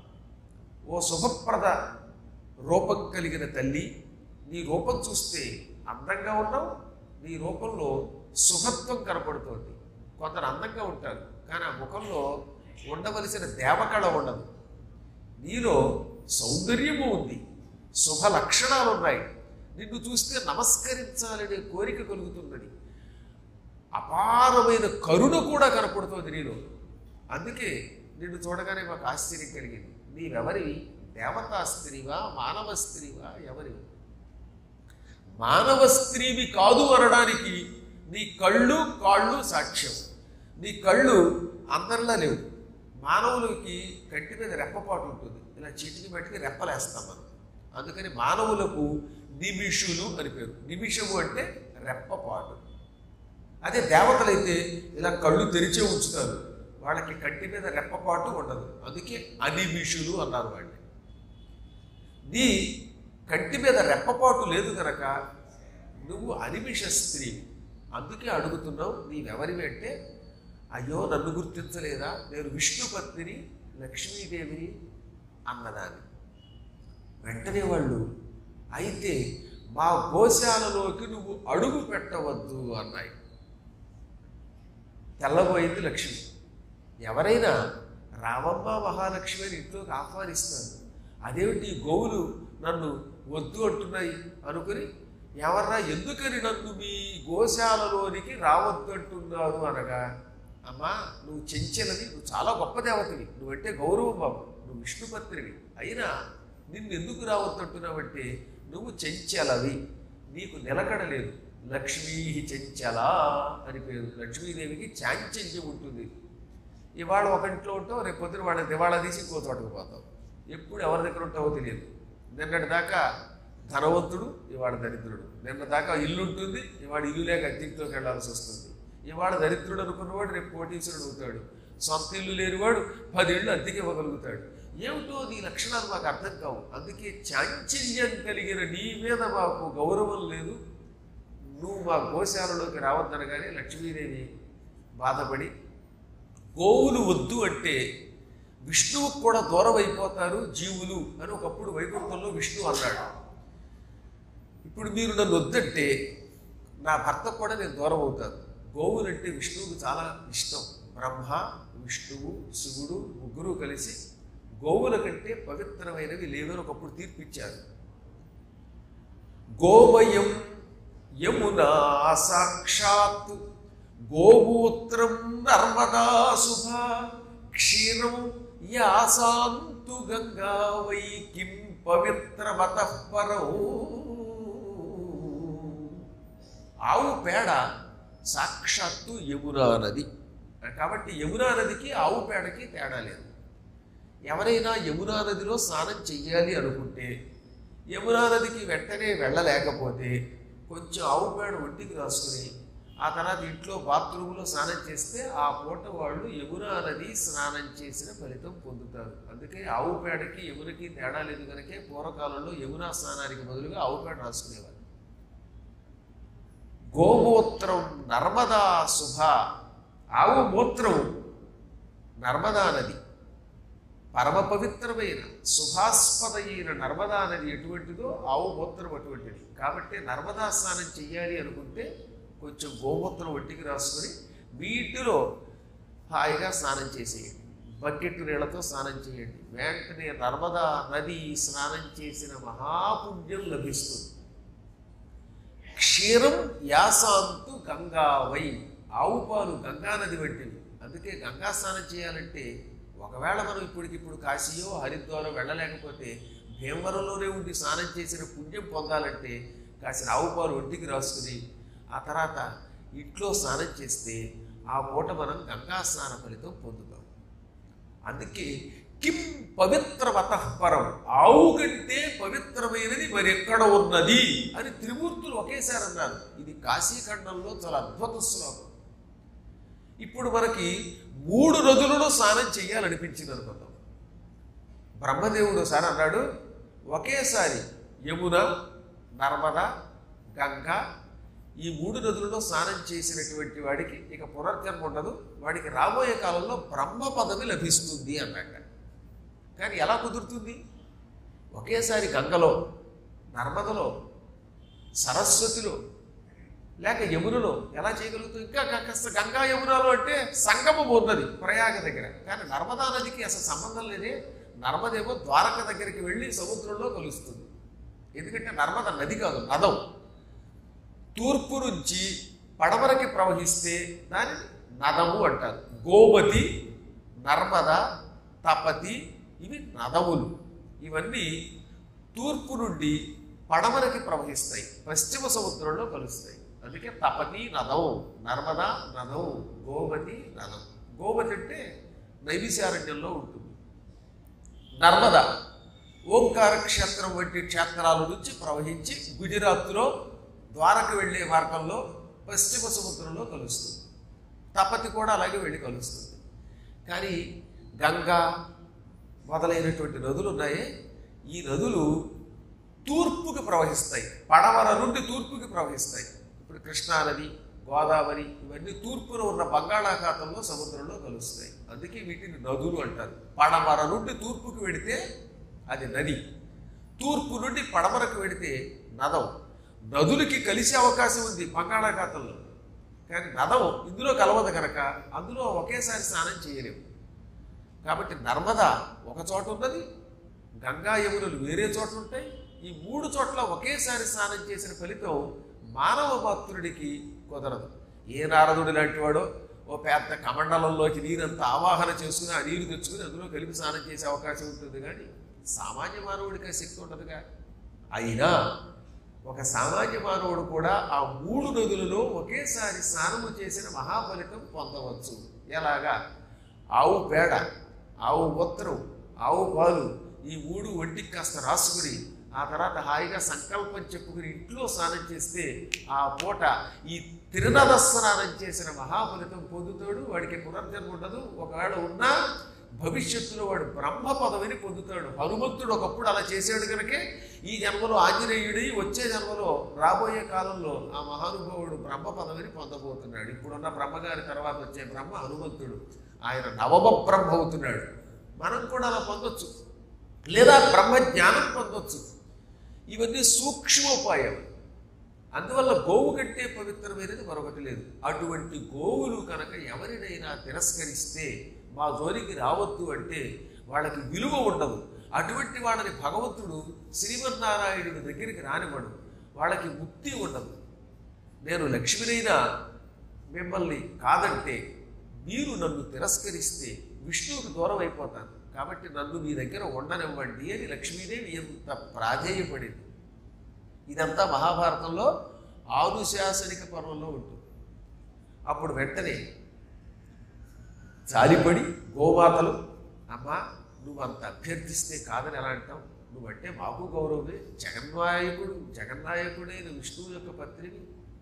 ఓ శుభప్రద రూపం కలిగిన తల్లి నీ రూపం చూస్తే అందంగా ఉన్నావు నీ రూపంలో శుభత్వం కనపడుతోంది కొందరు అందంగా ఉంటారు కానీ ఆ ముఖంలో ఉండవలసిన దేవకళ ఉండదు నీలో సౌందర్యము ఉంది శుభ లక్షణాలు ఉన్నాయి నిన్ను చూస్తే నమస్కరించాలనే కోరిక కలుగుతున్నది అపారమైన కరుణ కూడా కనపడుతోంది నీలో అందుకే నిన్ను చూడగానే మాకు ఆశ్చర్యం కలిగింది నీవెవరివి దేవతా స్త్రీవా మానవ స్త్రీవా ఎవరివి మానవ స్త్రీవి కాదు అనడానికి నీ కళ్ళు కాళ్ళు సాక్ష్యం నీ కళ్ళు అందరిలా లేవు మానవులకి కంటి మీద రెప్పపాటు ఉంటుంది ఇలా చీటికి బట్టికి రెప్పలేస్తాం మనం అందుకని మానవులకు నిమిషులు అని పేరు నిమిషము అంటే రెప్పపాటు అదే దేవతలైతే ఇలా కళ్ళు తెరిచే ఉంచుతారు వాళ్ళకి కంటి మీద రెప్పపాటు ఉండదు అందుకే అనిమిషులు అన్నారు వాళ్ళని నీ కంటి మీద రెప్పపాటు లేదు కనుక నువ్వు అనిమిష స్త్రీ అందుకే అడుగుతున్నావు నీవెవరివి అంటే అయ్యో నన్ను గుర్తించలేదా నేను విష్ణుపత్నిని లక్ష్మీదేవిని అన్నదాన్ని వెంటనే వాళ్ళు అయితే మా గోశాలలోకి నువ్వు అడుగు పెట్టవద్దు అన్నాయి తెల్లబోయింది లక్ష్మి ఎవరైనా రామమ్మ మహాలక్ష్మి అని ఇంట్లోకి ఆహ్వానిస్తారు అదేమిటి ఈ గోవులు నన్ను వద్దు అంటున్నాయి అనుకుని ఎవర్రా ఎందుకని నన్ను మీ గోశాలలోనికి రావద్దు అంటున్నారు అనగా అమ్మా నువ్వు చెంచలది నువ్వు చాలా గొప్ప దేవతవి నువ్వంటే గౌరవం బాబు నువ్వు విష్ణుపత్రివి అయినా నిన్ను ఎందుకు రావద్దు అంటున్నావంటే నువ్వు చెంచలవి నీకు నిలకడ లేదు లక్ష్మీ చెంచల అని పేరు లక్ష్మీదేవికి చాంచల్యం ఉంటుంది ఇవాళ ఒక ఇంట్లో ఉంటావు రేపు పొద్దున వాళ్ళ దివాళా తీసి ఇంకో చోటకు పోతావు ఎప్పుడు ఎవరి దగ్గర ఉంటావో తెలియదు నిన్నటి దాకా ధనవంతుడు ఇవాళ దరిద్రుడు నిన్న దాకా ఇల్లు ఉంటుంది ఇవాళ ఇల్లు లేక అద్దెంట్లోకి వెళ్లాల్సి వస్తుంది ఇవాళ దరిద్రుడు అనుకున్నవాడు రేపు కోటీశ్వరుడు అవుతాడు సొంత ఇల్లు లేనివాడు పది ఇళ్ళు అద్దెకి ఇవ్వగలుగుతాడు ఏమిటో నీ లక్షణాలు మాకు అర్థం కావు అందుకే చాంచల్యం కలిగిన నీ మీద మాకు గౌరవం లేదు నువ్వు మా గోశాలలోకి రావద్దనగానే లక్ష్మీదేవి బాధపడి గోవులు వద్దు అంటే విష్ణువుకు కూడా దూరం అయిపోతారు జీవులు అని ఒకప్పుడు వైకుంఠంలో విష్ణు అన్నాడు ఇప్పుడు మీరు నన్ను వద్దంటే నా భర్త కూడా నేను దూరం అవుతాను గోవులంటే విష్ణువుకు చాలా ఇష్టం బ్రహ్మ విష్ణువు శివుడు ముగ్గురు కలిసి గోవుల కంటే పవిత్రమైనవి లేవని ఒకప్పుడు తీర్పిచ్చారు గోమయం యమునా సాక్షాత్ గోమూత్రం నర్మదా శుభ క్షీరం యాసాంతు గంగా వై కిం పవిత్రమత పరౌ ఆవు పేడ సాక్షాత్తు యమునా నది కాబట్టి యమునా నదికి ఆవు పేడకి తేడా లేదు ఎవరైనా యమునా నదిలో స్నానం చెయ్యాలి అనుకుంటే యమునా నదికి వెంటనే వెళ్ళలేకపోతే కొంచెం ఆవు పేడ ఒంటికి రాసుకుని ఆ తర్వాత ఇంట్లో బాత్రూంలో స్నానం చేస్తే ఆ పూట వాళ్ళు యమునా నది స్నానం చేసిన ఫలితం పొందుతారు అందుకే ఆవు పేడకి యమునకి తేడా లేదు కనుకే పూర్వకాలంలో యమునా స్నానానికి బదులుగా ఆవు పేడ రాసుకునేవారు గోమూత్రం నర్మదా శుభ ఆవు మూత్రం నర్మదా నది పరమ పవిత్రమైన శుభాస్పద అయిన నర్మదా నది ఎటువంటిదో ఆవు మూత్రం అటువంటిది కాబట్టి నర్మదా స్నానం చెయ్యాలి అనుకుంటే కొంచెం గోమూత్రం ఒంటికి రాసుకొని వీటిలో హాయిగా స్నానం చేసేయండి బకెట్ నీళ్లతో స్నానం చేయండి వెంటనే నర్మదా నది స్నానం చేసిన మహాపుణ్యం లభిస్తుంది క్షీరం యాసాంతు గంగావై ఆవు పాలు గంగా నది వంటివి అందుకే గంగా స్నానం చేయాలంటే ఒకవేళ మనం ఇప్పటికిప్పుడు కాశీయో హరిద్వారో వెళ్ళలేకపోతే భీమవరంలోనే ఉండి స్నానం చేసిన పుణ్యం పొందాలంటే కాసిన ఆవు పాలు ఒంటికి రాసుకుని ఆ తర్వాత ఇంట్లో స్నానం చేస్తే ఆ పూట మనం గంగా స్నాన ఫలితం పొందుతాం అందుకే కిం పవిత్రవత పరం ఆవు కంటే పవిత్రమైనది మరెక్కడ ఉన్నది అని త్రిమూర్తులు ఒకేసారి అన్నారు ఇది కాశీఖండంలో చాలా అద్భుత శ్లోకం ఇప్పుడు మనకి మూడు నదులను స్నానం చేయాలనిపించింది అనుకుందాం బ్రహ్మదేవుడు ఒకసారి అన్నాడు ఒకేసారి యమున నర్మద గంగ ఈ మూడు నదులలో స్నానం చేసినటువంటి వాడికి ఇక పునర్జన్మ ఉండదు వాడికి రాబోయే కాలంలో బ్రహ్మ పదవి లభిస్తుంది అన్నాక కానీ ఎలా కుదురుతుంది ఒకేసారి గంగలో నర్మదలో సరస్వతిలో లేక యమునలో ఎలా చేయగలుగుతాం ఇంకా కాస్త గంగా యమునలో అంటే సంగమం ఉన్నది ప్రయాగ దగ్గర కానీ నర్మదా నదికి అసలు సంబంధం లేదే నర్మదేమో ద్వారక దగ్గరికి వెళ్ళి సముద్రంలో కలుస్తుంది ఎందుకంటే నర్మద నది కాదు నదం తూర్పు నుంచి పడమరకి ప్రవహిస్తే దానిని నదము అంటారు గోమతి నర్మద తపతి ఇవి నదములు ఇవన్నీ తూర్పు నుండి పడమరకి ప్రవహిస్తాయి పశ్చిమ సముద్రంలో కలుస్తాయి అందుకే తపతి నదం నర్మద నదం గోమతి నదం గోమతి అంటే నైవిశారణ్యంలో ఉంటుంది నర్మద ఓంకార క్షేత్రం వంటి క్షేత్రాల నుంచి ప్రవహించి గుజరాత్లో ద్వారక వెళ్ళే మార్గంలో పశ్చిమ సముద్రంలో కలుస్తుంది తపతి కూడా అలాగే వెళ్ళి కలుస్తుంది కానీ గంగా మొదలైనటువంటి నదులు ఉన్నాయే ఈ నదులు తూర్పుకి ప్రవహిస్తాయి పడమర నుండి తూర్పుకి ప్రవహిస్తాయి ఇప్పుడు కృష్ణానది గోదావరి ఇవన్నీ తూర్పున ఉన్న బంగాళాఖాతంలో సముద్రంలో కలుస్తాయి అందుకే వీటిని నదులు అంటారు పడమర నుండి తూర్పుకి వెడితే అది నది తూర్పు నుండి పడమరకు వెడితే నదం నదులకి కలిసే అవకాశం ఉంది బంగాళాఖాతంలో కానీ నదం ఇందులో కలవదు కనుక అందులో ఒకేసారి స్నానం చేయలేము కాబట్టి నర్మద ఒక చోట ఉన్నది గంగా యమునలు వేరే చోట ఉంటాయి ఈ మూడు చోట్ల ఒకేసారి స్నానం చేసిన ఫలితం మానవ భక్తుడికి కుదరదు ఏ నారదుడు లాంటి వాడో ఓ పెద్ద కమండలంలోకి నీరంతా ఆవాహన చేసుకుని ఆ నీరు తెచ్చుకుని అందులో కలిపి స్నానం చేసే అవకాశం ఉంటుంది కానీ సామాన్య మానవుడికి ఆ శక్తి ఉండదుగా అయినా ఒక సామాన్య మానవుడు కూడా ఆ మూడు నదులలో ఒకేసారి స్నానము చేసిన మహాఫలితం పొందవచ్చు ఎలాగా ఆవు పేడ ఆవు మూత్రం ఆవు పాలు ఈ మూడు ఒంటికి కాస్త రాసుకుని ఆ తర్వాత హాయిగా సంకల్పం చెప్పుకుని ఇంట్లో స్నానం చేస్తే ఆ పూట ఈ తిరునద స్నానం చేసిన మహాఫలితం పొందుతాడు వాడికి పునర్జన్మ ఉండదు ఒకవేళ ఉన్నా భవిష్యత్తులో వాడు బ్రహ్మ పదవిని పొందుతాడు హనుమంతుడు ఒకప్పుడు అలా చేశాడు కనుకే ఈ జన్మలో ఆంజనేయుడి వచ్చే జన్మలో రాబోయే కాలంలో ఆ మహానుభావుడు బ్రహ్మ పదవిని పొందబోతున్నాడు ఇప్పుడున్న బ్రహ్మగారి తర్వాత వచ్చే బ్రహ్మ హనుమంతుడు ఆయన నవమ బ్రహ్మ అవుతున్నాడు మనం కూడా అలా పొందొచ్చు లేదా బ్రహ్మ జ్ఞానం పొందొచ్చు ఇవన్నీ సూక్ష్మోపాయాలు అందువల్ల గోవు కంటే పవిత్రమైనది మరొకటి లేదు అటువంటి గోవులు కనుక ఎవరినైనా తిరస్కరిస్తే మా జోలికి రావద్దు అంటే వాళ్ళకి విలువ ఉండదు అటువంటి వాళ్ళని భగవంతుడు శ్రీమన్నారాయణుడి దగ్గరికి రానివ్వడు వాళ్ళకి ముక్తి ఉండదు నేను లక్ష్మినైనా మిమ్మల్ని కాదంటే మీరు నన్ను తిరస్కరిస్తే విష్ణువుకి దూరం అయిపోతాను కాబట్టి నన్ను మీ దగ్గర ఉండనివ్వండి అని లక్ష్మీదేవి ఎంత ప్రాధేయపడింది ఇదంతా మహాభారతంలో ఆనుశాసనిక పర్వంలో ఉంటుంది అప్పుడు వెంటనే జాలిపడి గోమాతలు అమ్మా నువ్వు అంత అభ్యర్థిస్తే కాదని ఎలా అంటావు నువ్వంటే మాకు గౌరవమే జగన్నాయకుడు జగన్నాయకుడైన విష్ణువు యొక్క పత్రిని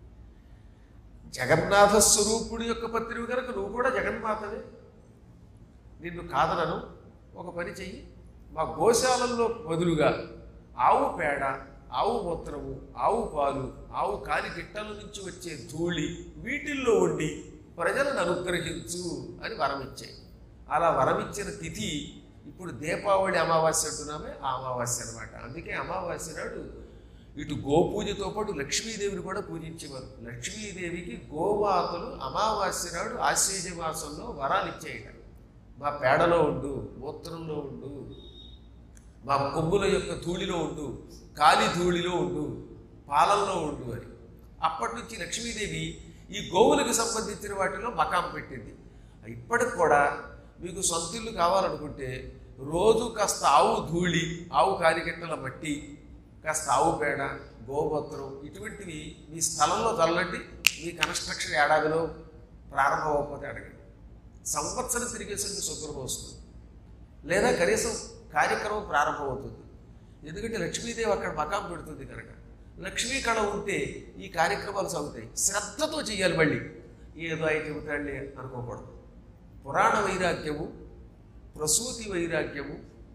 జగన్నాథ స్వరూపుడి యొక్క పత్రివి కనుక నువ్వు కూడా జగన్మాతవే నిన్ను కాదనను ఒక పని చెయ్యి మా గోశాలల్లో బదులుగా ఆవు పేడ ఆవు మూత్రము ఆవు పాలు ఆవు కాలి గిట్టల నుంచి వచ్చే ధూళి వీటిల్లో ఉండి ప్రజలను అనుగ్రహించు అని వరమిచ్చాయి అలా వరమిచ్చిన తిథి ఇప్పుడు దీపావళి అమావాస్య అంటున్నామే ఆ అమావాస్య అనమాట అందుకే అమావాస్య నాడు ఇటు గోపూజతో పాటు లక్ష్మీదేవిని కూడా పూజించేవారు లక్ష్మీదేవికి గోమాతలు అమావాస్య నాడు ఆశ్వేజ మాసంలో వరాలు ఇచ్చేయట మా పేడలో ఉండు మూత్రంలో ఉండు మా కొమ్ముల యొక్క ధూళిలో ఉండు కాలి ధూళిలో ఉండు పాలల్లో ఉండు అని అప్పటి నుంచి లక్ష్మీదేవి ఈ గోవులకు సంబంధించిన వాటిలో మకాం పెట్టింది ఇప్పటికి కూడా మీకు సొంత ఇల్లు కావాలనుకుంటే రోజు కాస్త ఆవు ధూళి ఆవు కారికెట్టల మట్టి కాస్త ఆవు పేడ గోమూత్రం ఇటువంటివి మీ స్థలంలో చల్లండి మీ కన్స్ట్రక్షన్ ఏడాదిలో ప్రారంభం అవ్వకపోతే అడగండి సంవత్సరం తిరిగేసరికి శుభ్రం వస్తుంది లేదా కనీసం కార్యక్రమం ప్రారంభమవుతుంది ఎందుకంటే లక్ష్మీదేవి అక్కడ మకాం పెడుతుంది కనుక లక్ష్మీ కళ ఉంటే ఈ కార్యక్రమాలు సాగుతాయి శ్రద్ధతో చేయాలి మళ్ళీ ఏదో అయి చెబుతాళ్ళే అనుకోకూడదు పురాణ వైరాగ్యము ప్రసూతి వైరాగ్యము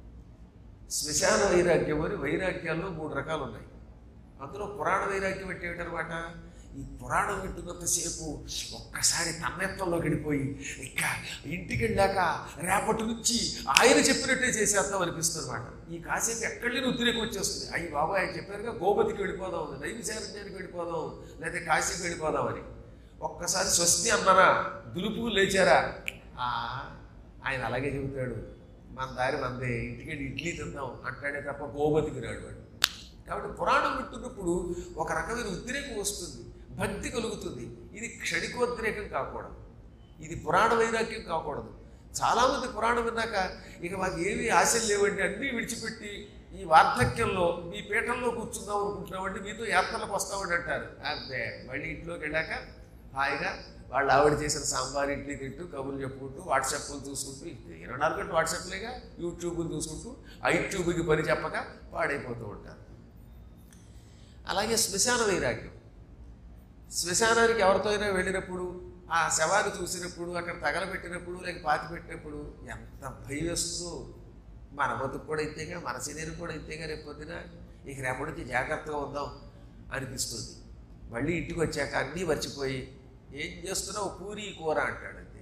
శ్మశాన వైరాగ్యం అని వైరాగ్యాల్లో మూడు రకాలు ఉన్నాయి అందులో పురాణ వైరాగ్యం అంటే ఏమిటనమాట ఈ పురాణం వింటున్నంతసేపు ఒక్కసారి తన్మయత్వంలో గడిపోయి ఇక ఇంటికి వెళ్ళాక రేపటి నుంచి ఆయన చెప్పినట్టే చేసేద్దాం అనిపిస్తుంది అనమాట ఈ కాసేపు ఎక్కడి లేని ఉద్రేకం వచ్చేస్తుంది అయ్యి బాబా ఆయన చెప్పారుగా గోపతికి వెళ్ళిపోదాం నైవిశారణ్యానికి వెళ్ళిపోదాం లేదా కాశీకి వెళ్ళిపోదాం అని ఒక్కసారి స్వస్తి అన్నారా దులుపు లేచారా ఆ, ఆయన అలాగే చెబుతాడు మన దారి మందే ఇంటికి వెళ్ళి ఇడ్లీ తిందాం అంటాడే తప్ప గోపతికి రాడు వాడు కాబట్టి పురాణం వింటున్నప్పుడు ఒక రకమైన ఉద్రేకం వస్తుంది భక్తి కలుగుతుంది ఇది క్షణికోద్రేకం కాకూడదు ఇది పురాణ వైరాగ్యం కాకూడదు చాలామంది పురాణం విన్నాక ఇక మాకు ఏమీ ఆశలు లేవండి అన్నీ విడిచిపెట్టి ఈ వార్ధక్యంలో మీ పీఠంలో కూర్చుందాం అనుకుంటున్నామండి మీతో యాత్రలకు వస్తామండి అంటారు అంతే మళ్ళీ ఇంట్లోకి వెళ్ళాక హాయిగా వాళ్ళు ఆవిడ చేసిన సాంబార్ ఇడ్లీ తింటూ కబుర్లు చెప్పుకుంటూ వాట్సాప్లు చూసుకుంటూ ఇరవై నాలుగు గంటలు వాట్సాప్లేగా యూట్యూబ్లు చూసుకుంటూ ఐట్యూబ్కి పని చెప్పక పాడైపోతూ ఉంటారు అలాగే శ్మశాన వైరాగ్యం శ్మశానానికి ఎవరితో అయినా వెళ్ళినప్పుడు ఆ శవాన్ని చూసినప్పుడు అక్కడ తగలబెట్టినప్పుడు లేక పాతి పెట్టినప్పుడు ఎంత భయం వేస్తుందో మన బతుకు కూడా ఇంతేగా మన శరీరం కూడా ఇంతేగా రేపు పొద్దున ఇక రేపటి నుంచి జాగ్రత్తగా ఉందాం అనిపిస్తుంది మళ్ళీ ఇంటికి వచ్చాక అన్నీ మర్చిపోయి ఏం చేస్తున్నావు పూరి కూర అంటాడు అంతే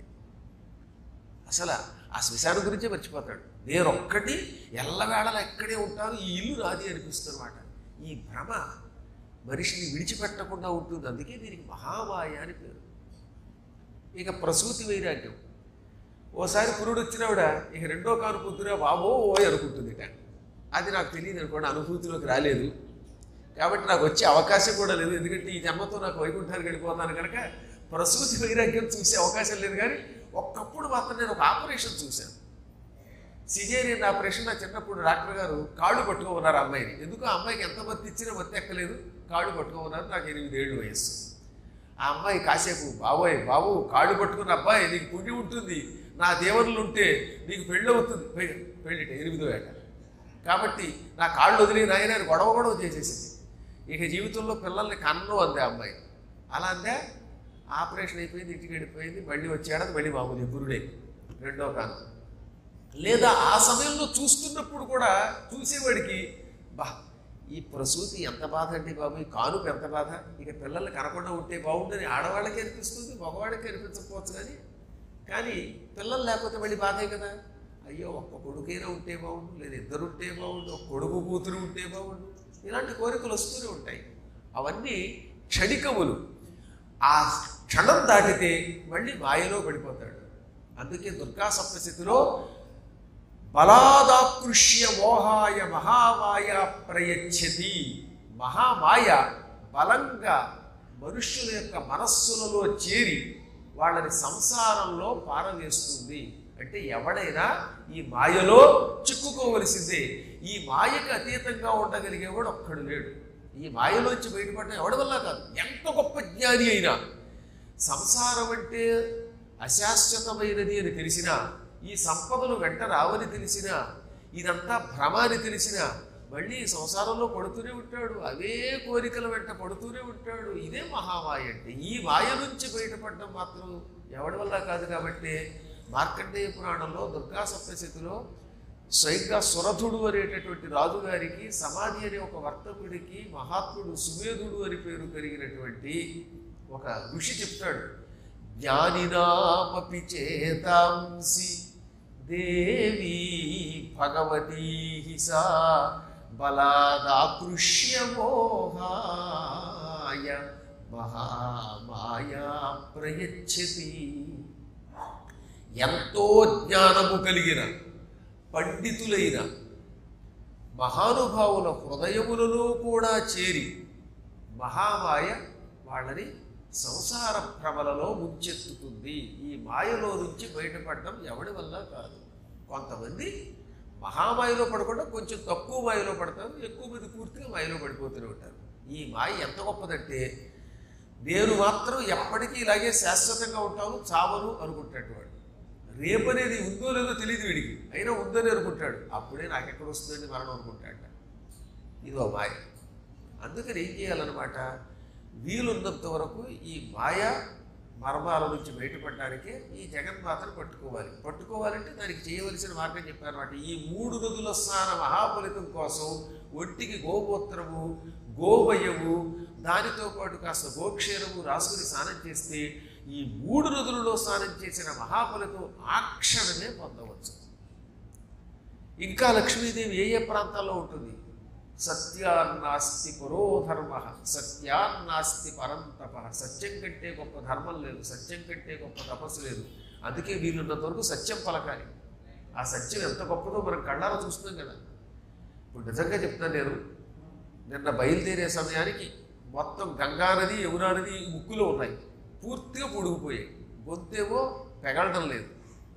అసలు ఆ శ్మశానం గురించే మర్చిపోతాడు నేను ఒక్కటి ఎల్లవేళలా ఎక్కడే ఉంటాను ఈ ఇల్లు నాది అనిపిస్తుంది అనమాట ఈ భ్రమ మనిషిని విడిచిపెట్టకుండా ఉంటుంది అందుకే దీనికి మహామాయ అని పేరు ఇక ప్రసూతి వైరాగ్యం ఓసారి పురుడు వచ్చినావిడ ఇక రెండో కాను పొద్దున బాబో ఓయ్ అనుకుంటుందిట అది నాకు తెలియదు అనుకోండి అనుభూతిలోకి రాలేదు కాబట్టి నాకు వచ్చే అవకాశం కూడా లేదు ఎందుకంటే ఈ జన్మతో నాకు వైకుంఠానికి వెళ్ళిపోతాను కనుక ప్రసూతి వైరాగ్యం చూసే అవకాశం లేదు కానీ ఒక్కప్పుడు మాత్రం నేను ఒక ఆపరేషన్ చూశాను సిజేరియన్ ఆపరేషన్ నా చిన్నప్పుడు డాక్టర్ గారు కాళ్ళు పట్టుకోమన్నారు ఆ అమ్మాయిని ఎందుకు ఆ అమ్మాయికి ఎంత మత్తి ఇచ్చినా మత్తి ఎక్కలేదు కాళ్ళు పట్టుకోమన్నారు నాకు ఎనిమిదేళ్ళు వయస్సు ఆ అమ్మాయి కాసేపు బాబోయ్ బాబు కాళ్ళు పట్టుకున్న అబ్బాయి నీకు పుణ్యం ఉంటుంది నా దేవుళ్ళు ఉంటే నీకు పెళ్ళి అవుతుంది పెళ్ళి పెళ్ళిట ఎనిమిదో ఏట కాబట్టి నా కాళ్ళు వదిలి నాయన అని గొడవ గొడవ చేసేసింది ఇక జీవితంలో పిల్లల్ని కన్ను అందే ఆ అమ్మాయి అలా అందే ఆపరేషన్ అయిపోయింది ఇంటికి వెళ్ళిపోయింది మళ్ళీ వచ్చాడది మళ్ళీ మామూలు గురుడే రెండో కాను లేదా ఆ సమయంలో చూస్తున్నప్పుడు కూడా చూసేవాడికి బా ఈ ప్రసూతి ఎంత బాధ అండి బాబు ఈ కానుక ఎంత బాధ ఇక పిల్లలు కనకుండా ఉంటే బాగుండని ఆడవాళ్ళకి అనిపిస్తుంది మగవాళ్ళకి అనిపించకపోవచ్చు కానీ కానీ పిల్లలు లేకపోతే మళ్ళీ బాధే కదా అయ్యో ఒక్క కొడుకైనా ఉంటే బాగుండు లేదా ఇద్దరు ఉంటే బాగుండు ఒక కొడుకు కూతురు ఉంటే బాగుండు ఇలాంటి కోరికలు వస్తూనే ఉంటాయి అవన్నీ క్షణికములు ఆ క్షణం దాటితే మళ్ళీ మాయలో పడిపోతాడు అందుకే దుర్గా సప్తశతిలో బలాదాకృష్య మోహాయ మహామాయ ప్రయచ్చతి మహామాయ బలంగా మనుష్యుల యొక్క మనస్సులలో చేరి వాళ్ళని సంసారంలో పారవేస్తుంది అంటే ఎవడైనా ఈ మాయలో చిక్కుకోవలసిందే ఈ మాయకు అతీతంగా ఉండగలిగేవాడు ఒక్కడు లేడు ఈ మాయలోంచి బయటపడడం ఎవడి వల్ల కాదు ఎంత గొప్ప జ్ఞాని అయినా సంసారం అంటే అశాశ్వతమైనది అని తెలిసినా ఈ సంపదలు వెంట రావని తెలిసినా ఇదంతా భ్రమ అని తెలిసినా మళ్ళీ ఈ సంసారంలో పడుతూనే ఉంటాడు అవే కోరికల వెంట పడుతూనే ఉంటాడు ఇదే మహామాయ అంటే ఈ మాయ నుంచి బయటపడడం మాత్రం ఎవడి వల్ల కాదు కాబట్టి మార్కండేయ పురాణంలో దుర్గా సప్తశతిలో స్వయంగా సురథుడు అనేటటువంటి రాజుగారికి సమాధి అనే ఒక వర్తకుడికి మహాత్ముడు సుమేధుడు అని పేరు కలిగినటువంటి ఒక ఋషి చెప్తాడు జ్ఞానినామపి చేతాంసి దేవీ భగవతీ సా బలాదాకృష్య మోహాయ మహామాయా ప్రయచ్చతి ఎంతో జ్ఞానము కలిగిన పండితులైన మహానుభావుల హృదయములలో కూడా చేరి మహామాయ వాళ్ళని సంసార భ్రమలలో ముంచెత్తుతుంది ఈ మాయలో నుంచి బయటపడడం ఎవడి వల్ల కాదు కొంతమంది మహామాయలో పడకుండా కొంచెం తక్కువ మాయలో పడతారు ఎక్కువ మంది పూర్తిగా మాయలో పడిపోతూనే ఉంటారు ఈ మాయ ఎంత గొప్పదంటే నేను మాత్రం ఎప్పటికీ ఇలాగే శాశ్వతంగా ఉంటాను చావను అనుకుంటాడు వాడు రేపు అనేది ఉందో లేదో తెలియదు వీడికి అయినా ఉందని అనుకుంటాడు అప్పుడే నాకు ఎక్కడ వస్తుందని మరణం అనుకుంటాడు ఇదో మాయ అందుకని ఏం చేయాలన్నమాట వీలున్నంత వరకు ఈ మాయ మర్మాల నుంచి బయటపడడానికే ఈ జగన్మాతను పట్టుకోవాలి పట్టుకోవాలంటే దానికి చేయవలసిన మార్గం చెప్పారన్నమాట ఈ మూడు నదుల స్నాన మహాఫలితం కోసం ఒంటికి గోమూత్రము గోమయము దానితో పాటు కాస్త గోక్షీరము రాసుకుని స్నానం చేస్తే ఈ మూడు నదులలో స్నానం చేసిన మహాఫలితం ఆ క్షణమే పొందవచ్చు ఇంకా లక్ష్మీదేవి ఏ ఏ ప్రాంతాల్లో ఉంటుంది సత్యాన్నాస్తి పురోధర్మ సత్యాన్నాస్తి పరంతప సత్యం కంటే గొప్ప ధర్మం లేదు సత్యం కంటే గొప్ప తపస్సు లేదు అందుకే వీలున్నంత వరకు సత్యం పలకాలి ఆ సత్యం ఎంత గొప్పదో మనం కళ్ళారా చూస్తున్నాం కదా ఇప్పుడు నిజంగా చెప్తాను నేను నిన్న బయలుదేరే సమయానికి మొత్తం గంగా నది యమునా నది ముక్కులో ఉన్నాయి పూర్తిగా పొడిగిపోయాయి గొంతేమో పెగలడం లేదు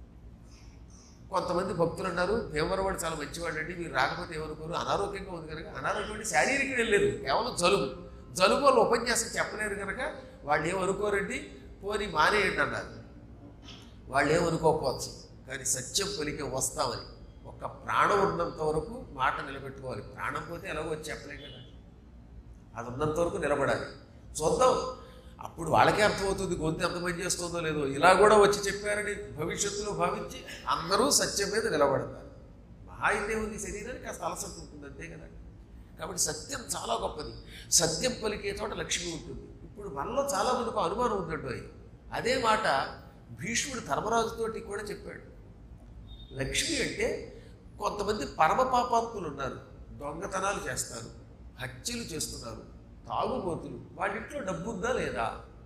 కొంతమంది భక్తులు అన్నారు భీమవరవాడు చాలా మంచివాడు అండి మీరు రాకపోతే ఏమనుకోరు అనారోగ్యంగా ఉంది కనుక అనారోగ్యం అంటే శారీరక వెళ్ళలేదు కేవలం జలుబు జలుబు వాళ్ళు ఉపన్యాసం చెప్పలేరు కనుక వాళ్ళు ఏమనుకోరండి పోని మానేయండి అన్నారు వాళ్ళు ఏమనుకోకపోవచ్చు కానీ సత్యం పలికే వస్తామని ఒక్క ప్రాణం ఉన్నంత వరకు మాట నిలబెట్టుకోవాలి ప్రాణం పోతే ఎలాగో వచ్చి చెప్పలేం కదా అది ఉన్నంత వరకు నిలబడాలి చూద్దాం అప్పుడు వాళ్ళకే అర్థమవుతుంది గొంతు ఎంత పని చేస్తుందో లేదో ఇలా కూడా వచ్చి చెప్పారని భవిష్యత్తులో భావించి అందరూ సత్యం మీద నిలబడతారు మహా అయితే ఉంది శరీరానికి కాస్త అలసట ఉంటుంది అంతే కదా కాబట్టి సత్యం చాలా గొప్పది సత్యం పలికే చోట లక్ష్మి ఉంటుంది ఇప్పుడు మనలో చాలా మందికి అనుమానం ఉందంటో అదే మాట భీష్ముడు ధర్మరాజుతోటి కూడా చెప్పాడు లక్ష్మి అంటే కొంతమంది పరమ పాపాత్ములు ఉన్నారు దొంగతనాలు చేస్తారు హత్యలు చేస్తున్నారు తాగుబోతులు వాళ్ళ ఇంట్లో డబ్బు ఉందా లేదా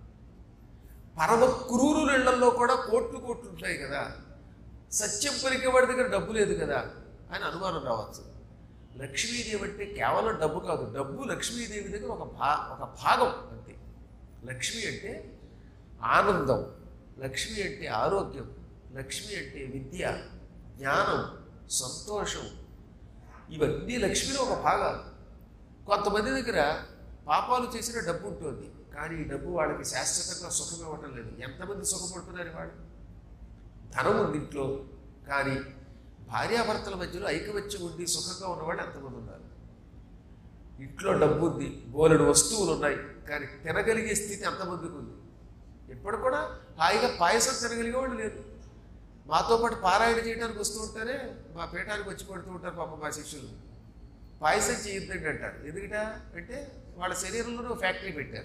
పరమ క్రూరుల ఇళ్లలో కూడా కోట్లు కోట్లు ఉంటాయి కదా సత్యం పలికేవాడి దగ్గర డబ్బు లేదు కదా అని అనుమానం రావచ్చు లక్ష్మీదేవి అంటే కేవలం డబ్బు కాదు డబ్బు లక్ష్మీదేవి దగ్గర ఒక భా ఒక భాగం అంతే లక్ష్మి అంటే ఆనందం లక్ష్మి అంటే ఆరోగ్యం లక్ష్మి అంటే విద్య జ్ఞానం సంతోషం ఇవన్నీ లక్ష్మిలో ఒక భాగాలు కొంతమంది దగ్గర పాపాలు చేసిన డబ్బు ఉంటుంది కానీ ఈ డబ్బు వాళ్ళకి శాశ్వతంగా సుఖం ఇవ్వటం లేదు ఎంతమంది సుఖపడుతున్నారు వాళ్ళు ధనం ఉంది ఇంట్లో కానీ భార్యాభర్తల మధ్యలో ఐకమత్యం ఉండి సుఖంగా ఉన్నవాళ్ళు ఎంతమంది ఉన్నారు ఇంట్లో డబ్బు ఉంది బోలెడు వస్తువులు ఉన్నాయి కానీ తినగలిగే స్థితి ఎంతమందికి ఉంది ఇప్పుడు కూడా హాయిగా పాయసం తినగలిగే వాళ్ళు లేదు మాతో పాటు పారాయణ చేయడానికి వస్తూ ఉంటారే మా పీఠానికి వచ్చి పడుతూ ఉంటారు పాప మా శిష్యులు పాయసం చేయొద్దండి అంటారు ఎందుకట అంటే వాళ్ళ శరీరంలోనే ఫ్యాక్టరీ పెట్టారు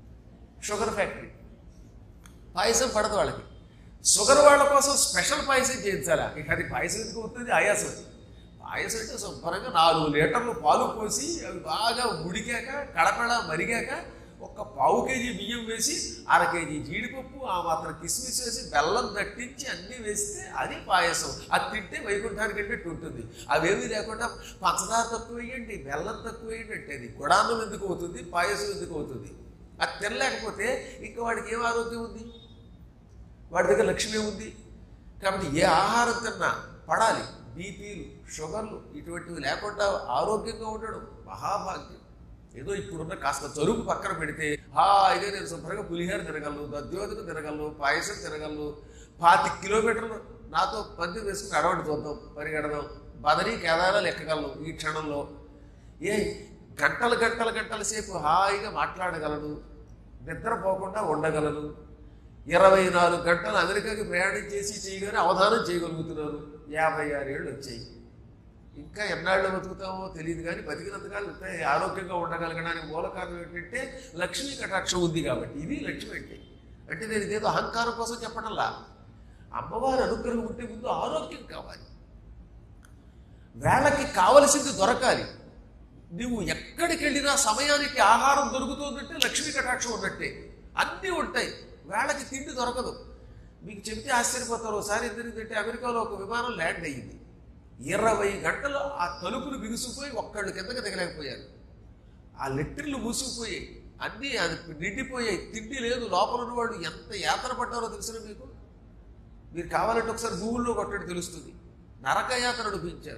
షుగర్ ఫ్యాక్టరీ పాయసం పడదు వాళ్ళకి షుగర్ వాళ్ళ కోసం స్పెషల్ పాయసం చేయించాలా ఇక అది పాయసం ఎందుకు అవుతుంది ఆయాసం పాయసం అంటే శుభ్రంగా నాలుగు లీటర్లు పాలు పోసి అవి బాగా ఉడికాక కడపడ మరిగాక ఒక పావు కేజీ బియ్యం వేసి అర కేజీ జీడిపప్పు ఆ మాత్రం కిస్మిస్ వేసి బెల్లం దట్టించి అన్నీ వేస్తే అది పాయసం అది తింటే వైకుంఠానికి అంటే ఉంటుంది అవేమీ లేకుండా పంచదార తక్కువ వేయండి బెల్లం తక్కువ వేయండి అంటే అది గుడాన్నం ఎందుకు అవుతుంది పాయసం ఎందుకు అవుతుంది అది తినలేకపోతే ఇంకా వాడికి ఏం ఆరోగ్యం ఉంది వాడి దగ్గర లక్ష్మి ఉంది కాబట్టి ఏ ఆహారం తిన్నా పడాలి బీపీలు షుగర్లు ఇటువంటివి లేకుండా ఆరోగ్యంగా ఉండడం మహాభాగ్యం ఏదో ఇప్పుడున్న కాస్త చరుపు పక్కన పెడితే హాయిగా నేను శుభ్రంగా పులిహోర తినగలను దద్యోతను తినగలను పాయసం తినగలను పాతి కిలోమీటర్లు నాతో పంది వేసుకుని అడవండి చూద్దాం పరిగెడదాం బదరీ కేదారాలు ఎక్కగలను ఈ క్షణంలో ఏ గంటలు గంటల గంటల సేపు హాయిగా మాట్లాడగలను నిద్రపోకుండా ఉండగలను ఇరవై నాలుగు గంటలు అమెరికాకి ప్రయాణం చేసి చేయగానే అవధానం చేయగలుగుతున్నాను యాభై ఆరేళ్ళు వచ్చాయి ఇంకా ఎన్నాళ్ళు బతుకుతామో తెలియదు కానీ బతికినంతకాలం ఇంకా ఆరోగ్యంగా ఉండగలగడానికి మూల కారణం ఏంటంటే లక్ష్మీ కటాక్షం ఉంది కాబట్టి ఇది లక్ష్మి అంటే అంటే నేను ఇదేదో అహంకారం కోసం చెప్పడంలా అమ్మవారి అనుగ్రహం ఉంటే ముందు ఆరోగ్యం కావాలి వేళకి కావలసింది దొరకాలి నువ్వు ఎక్కడికి వెళ్ళినా సమయానికి ఆహారం దొరుకుతుందంటే లక్ష్మీ కటాక్షం ఉన్నట్టే అన్నీ ఉంటాయి వేళకి తిండి దొరకదు మీకు చెప్తే ఆశ్చర్యపోతారు ఒకసారి ఎందుకంటే అమెరికాలో ఒక విమానం ల్యాండ్ అయ్యింది ఇరవై గంటలు ఆ తలుపులు బిగుసుకుపోయి ఒక్కళ్ళు కిందకి దిగలేకపోయారు ఆ లెట్రిన్లు మూసుకుపోయాయి అన్నీ అది నిండిపోయాయి తిండి లేదు లోపల ఉన్నవాడు ఎంత యాతన పడ్డారో తెలుసు మీకు మీరు కావాలంటే ఒకసారి గూగుల్లో కొట్టడం తెలుస్తుంది నరకయాతన అనిపించారు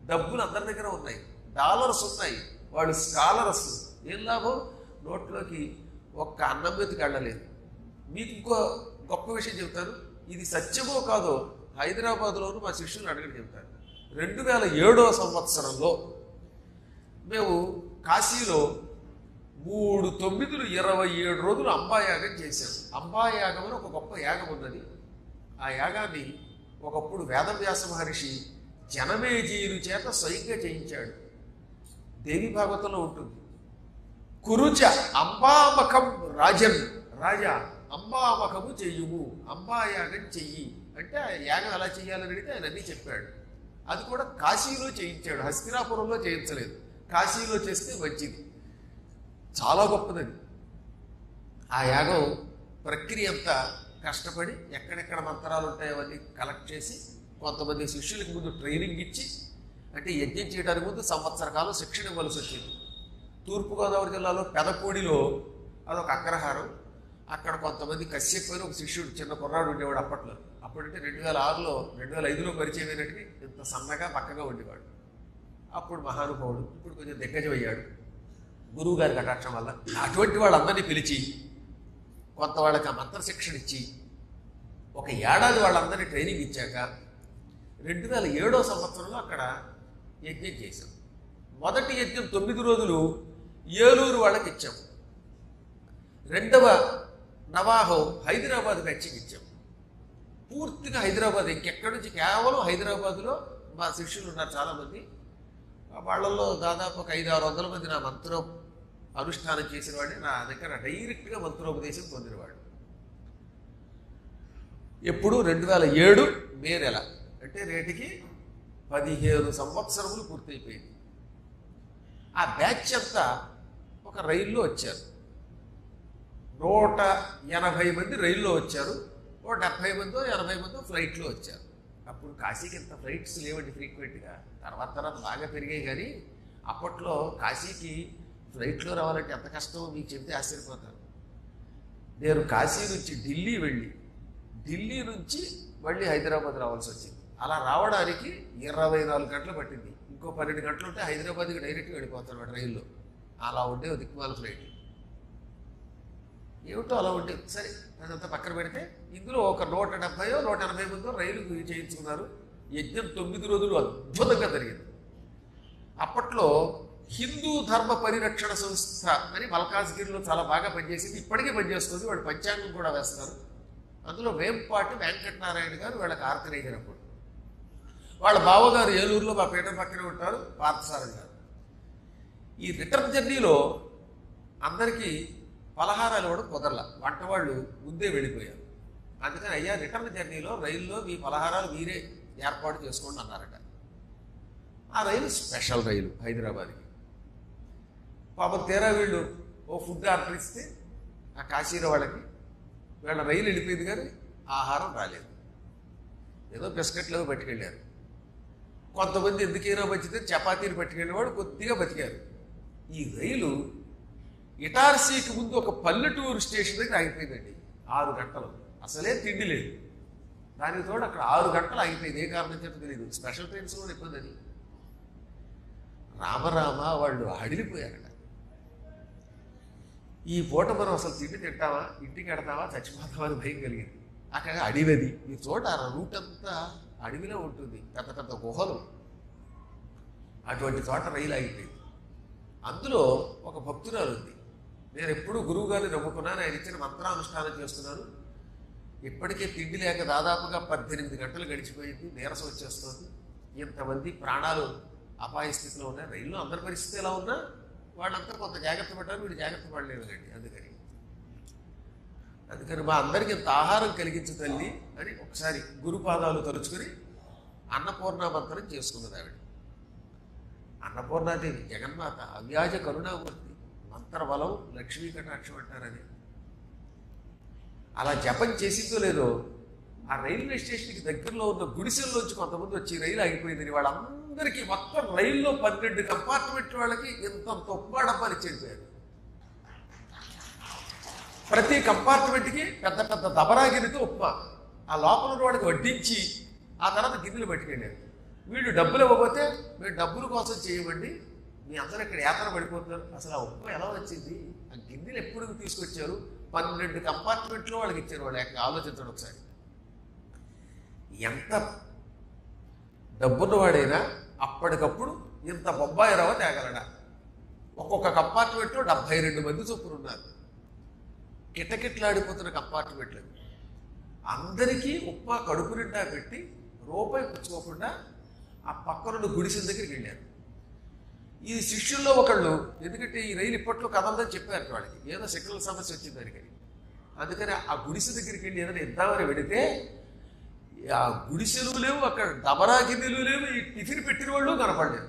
డబ్బులు అందరి దగ్గర ఉన్నాయి డాలర్స్ ఉన్నాయి వాళ్ళు స్కాలర్స్ ఏం లాభం నోట్లోకి ఒక్క అన్నం మీదకి వెళ్ళలేదు మీకు ఇంకో గొప్ప విషయం చెప్తాను ఇది సత్యమో కాదో హైదరాబాద్లోను మా శిష్యులు అడగని చెప్తాను రెండు వేల ఏడో సంవత్సరంలో మేము కాశీలో మూడు తొమ్మిదిలు ఇరవై ఏడు రోజులు అంబాయాగం చేశాం అంబాయాగం అని ఒక గొప్ప యాగం ఉన్నది ఆ యాగాన్ని ఒకప్పుడు వేదవ్యాస మహర్షి జనమేజీయుని చేత స్వయంగా చేయించాడు దేవి భాగవతంలో ఉంటుంది కురుచ అంబామకం రాజన్ రాజా అంబామకము చెయ్యుము అంబాయాగం చెయ్యి అంటే ఆ యాగం ఎలా చేయాలని అడిగితే ఆయన అన్నీ చెప్పాడు అది కూడా కాశీలో చేయించాడు హస్తినాపురంలో చేయించలేదు కాశీలో చేస్తే మంచిది చాలా గొప్పదని ఆ యాగం ప్రక్రియ అంతా కష్టపడి ఎక్కడెక్కడ మంత్రాలు ఉంటాయో అవన్నీ కలెక్ట్ చేసి కొంతమంది శిష్యులకి ముందు ట్రైనింగ్ ఇచ్చి అంటే యజ్ఞం చేయడానికి ముందు సంవత్సర కాలం శిక్షణ ఇవ్వాల్సి వచ్చింది తూర్పుగోదావరి జిల్లాలో పెదపూడిలో అదొక అగ్రహారం అక్కడ కొంతమంది కశ్యప్ అని ఒక శిష్యుడు చిన్న కుర్రాడు ఉండేవాడు అప్పట్లో అప్పుడంటే రెండు వేల ఆరులో రెండు వేల ఐదులో పరిచయం అయినట్టుగా ఇంత సన్నగా పక్కగా ఉండేవాడు అప్పుడు మహానుభావుడు ఇప్పుడు కొంచెం దిగ్గజం అయ్యాడు గురువు గారి కటాక్షం వల్ల అటువంటి వాళ్ళందరినీ పిలిచి కొంత వాళ్ళకి ఆ మంత్ర శిక్షణ ఇచ్చి ఒక ఏడాది వాళ్ళందరినీ ట్రైనింగ్ ఇచ్చాక రెండు వేల ఏడో సంవత్సరంలో అక్కడ యజ్ఞం చేశాం మొదటి యజ్ఞం తొమ్మిది రోజులు ఏలూరు వాళ్ళకి ఇచ్చాం రెండవ నవాహం హైదరాబాద్ బ్యాచ్కి ఇచ్చాం పూర్తిగా హైదరాబాద్ ఇంకెక్కడి నుంచి కేవలం హైదరాబాద్లో మా శిష్యులు ఉన్నారు చాలామంది వాళ్ళల్లో దాదాపు ఒక ఐదు ఆరు వందల మంది నా మంత్రో అనుష్ఠానం చేసిన వాడిని నా దగ్గర డైరెక్ట్గా మంత్రోపదేశం పొందినవాడు ఎప్పుడు రెండు వేల ఏడు మే నెల అంటే రేటికి పదిహేను సంవత్సరములు పూర్తయిపోయింది ఆ బ్యాచ్ అంతా ఒక రైల్లో వచ్చారు నూట ఎనభై మంది రైల్లో వచ్చారు ఓ డెబ్భై మందో ఎనభై మందో ఫ్లైట్లో వచ్చారు అప్పుడు కాశీకి ఇంత ఫ్లైట్స్ లేవండి ఫ్రీక్వెంట్గా తర్వాత తర్వాత బాగా పెరిగాయి కానీ అప్పట్లో కాశీకి ఫ్లైట్లో రావాలంటే ఎంత కష్టమో మీకు చెప్తే ఆశ్చర్యపోతారు నేను కాశీ నుంచి ఢిల్లీ వెళ్ళి ఢిల్లీ నుంచి మళ్ళీ హైదరాబాద్ రావాల్సి వచ్చింది అలా రావడానికి ఇరవై నాలుగు గంటలు పట్టింది ఇంకో పన్నెండు గంటలు ఉంటే హైదరాబాద్కి డైరెక్ట్గా వెళ్ళిపోతాను వాడు రైల్లో అలా ఉండే దిక్కుమాల ఫ్లైట్ ఏమిటో అలా ఉండే సరే అదంతా పక్కన పెడితే ఇందులో ఒక నూట డెబ్బయో నూట ఎనభై మందో రైలు చేయించుకున్నారు యజ్ఞం తొమ్మిది రోజులు అద్భుతంగా జరిగింది అప్పట్లో హిందూ ధర్మ పరిరక్షణ సంస్థ అని మల్కాజ్గిరిలో చాలా బాగా పనిచేసింది ఇప్పటికీ పనిచేస్తుంది వాళ్ళు పంచాంగం కూడా వేస్తారు అందులో వేంపాటి వెంకటనారాయణ గారు వీళ్ళకి ఆర్గనైజర్ అప్పుడు వాళ్ళ బావగారు ఏలూరులో మా పీఠ పక్కనే ఉంటారు పార్థసారథి గారు ఈ రిటర్న్ జర్నీలో అందరికీ పలహారాలు ఇవ్వడం కుదరల వంట వాళ్ళు ముందే వెళ్ళిపోయారు అందుకని అయ్యా రిటర్న్ జర్నీలో రైల్లో మీ పలహారాలు మీరే ఏర్పాటు చేసుకోండి అన్నారట ఆ రైలు స్పెషల్ రైలు హైదరాబాద్కి పాపం తీరా వీళ్ళు ఓ ఫుడ్ ఆర్డర్ ఇస్తే ఆ కాశీలో వాళ్ళకి వీళ్ళ రైలు వెళ్ళిపోయింది కానీ ఆహారం రాలేదు ఏదో బిస్కెట్లు ఏదో పట్టుకెళ్ళారు కొంతమంది ఎందుకైనా మంచిదే చపాతీలు పట్టుకెళ్ళేవాడు కొద్దిగా బతికారు ఈ రైలు ఇటార్సీకి ముందు ఒక పల్లెటూరు స్టేషన్ దగ్గర ఆగిపోయిందండి ఆరు గంటలు అసలే తిండి లేదు దానికి తోడు అక్కడ ఆరు గంటలు ఆగిపోయింది ఏ కారణం చేత తెలియదు స్పెషల్ ట్రైన్స్ కూడా ఇబ్బంది అది రామరామ వాళ్ళు అడిలిపోయారట ఈ పూట మనం అసలు తిండి తింటావా ఇంటికి ఎడతావా చచ్చిపోతావా అని భయం కలిగింది అక్కడ అడివది ఈ చోట ఆ రూట్ అంతా అడవిలో ఉంటుంది పెద్ద పెద్ద గుహలు అటువంటి చోట రైలు ఆగిపోయింది అందులో ఒక భక్తురాలు ఉంది నేను ఎప్పుడూ గురువు గారిని నమ్ముకున్నాను ఆయన ఇచ్చిన మంత్రానుష్ఠానం చేస్తున్నాను ఇప్పటికే తిండి లేక దాదాపుగా పద్దెనిమిది గంటలు గడిచిపోయింది నీరసం వచ్చేస్తుంది ఇంతమంది ప్రాణాలు అపాయ స్థితిలో ఉన్నాయి రైల్లో అందరి పరిస్థితి ఎలా ఉన్నా వాళ్ళంతా కొంత జాగ్రత్త పడ్డారు వీడు జాగ్రత్త పడలేదు అండి అందుకని అందుకని మా అందరికి ఇంత ఆహారం కలిగించు తల్లి అని ఒకసారి గురుపాదాలు తలుచుకొని అన్నపూర్ణ మంత్రం చేసుకున్నది ఆవిడ అన్నపూర్ణాదేవి జగన్మాత అవ్యాజ కరుణామూర్తి మంత్రబలం లక్ష్మీ కటాక్షం అంటారని అలా జపం చేసిందో లేదో ఆ రైల్వే స్టేషన్కి దగ్గరలో ఉన్న గుడిసెల్లోంచి కొంతమంది వచ్చి రైలు ఆగిపోయిందని వాళ్ళందరికీ మొత్తం రైల్లో పన్నెండు కంపార్ట్మెంట్ వాళ్ళకి ఇంత తొప్ప డబ్బాలు ఇచ్చేడిపోయారు ప్రతి కంపార్ట్మెంట్కి పెద్ద పెద్ద దబరాగిరితో ఉప్మా ఆ లోపల ఉన్న వాడికి వడ్డించి ఆ తర్వాత గిన్నెలు పట్టుకెళ్ళారు వీళ్ళు డబ్బులు ఇవ్వకపోతే మేము డబ్బుల కోసం చేయమండి మీ అందరూ ఇక్కడ యాత్ర పడిపోతున్నారు అసలు ఆ ఉప్మా ఎలా వచ్చింది ఆ గిన్నెలు ఎప్పుడు తీసుకొచ్చారు పన్నెండు కంపార్ట్మెంట్లో వాళ్ళకి ఇచ్చారు వాళ్ళు ఎక్కడ ఆలోచించండి ఒకసారి ఎంత డబ్బున్నవాడైనా అప్పటికప్పుడు ఇంత బొబ్బాయి రవ్వ తేగలడా ఒక్కొక్క కంపార్ట్మెంట్లో డెబ్బై రెండు మంది చొప్పున ఉన్నారు కిటకిట్లాడిపోతున్న కంపార్ట్మెంట్లు అవి. అందరికీ ఉప్మా కడుపు నిండా పెట్టి రూపాయి పుచ్చుకోకుండా ఆ పక్కనున్న గుడిసెల దగ్గరికి వెళ్ళారు ఈ శిష్యుల్లో ఒకళ్ళు ఎందుకంటే ఈ రైలు ఇప్పట్లో కదలదని చెప్పారు వాళ్ళకి ఏదో సెక్యులర్ సమస్య వచ్చింది దానికి అందుకని ఆ గుడిసె దగ్గరికి వెళ్ళి ఏదైనా ఇద్దామని వెడితే ఆ గుడిసెలు లేవు అక్కడ దబరా గిన్నెలు లేవు ఈ టిఫిన్ పెట్టిన వాళ్ళు కనపడలేదు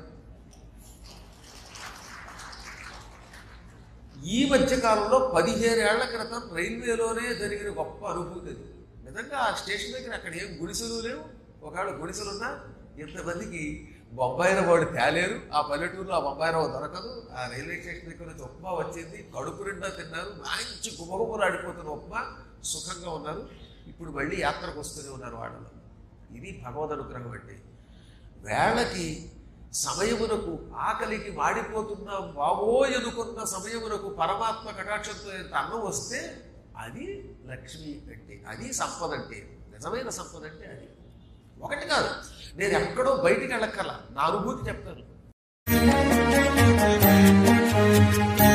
ఈ మధ్య కాలంలో పదిహేను ఏళ్ల క్రితం రైల్వేలోనే జరిగిన గొప్ప అనుభూతి అది నిజంగా ఆ స్టేషన్ దగ్గర అక్కడ ఏం గుడిసెలు లేవు ఒకవేళ గుడిసెలున్నా ఇంతమందికి బొంబాయిలో వాడు తేలేరు ఆ పల్లెటూరులో ఆ బొంబాయిలో దొరకదు ఆ రైల్వే స్టేషన్ దగ్గర నుంచి ఉప్మా వచ్చింది కడుపు నిండా తిన్నారు మంచి గుమగుమలు ఆడిపోతున్న ఉప్మా సుఖంగా ఉన్నారు ఇప్పుడు మళ్ళీ యాత్రకు వస్తూనే ఉన్నారు వాళ్ళలో ఇది భగవద్ అనుగ్రహం అంటే వేళకి సమయమునకు ఆకలికి వాడిపోతున్న బావో ఎదుకున్న సమయమునకు పరమాత్మ కటాక్షంతో ఎంత అన్నం వస్తే అది లక్ష్మి అంటే అది సంపద అంటే నిజమైన సంపద అంటే అది ఒకటి కాదు నేను ఎక్కడో బయటికి వెళ్ళక్కల నా అనుభూతి చెప్తాను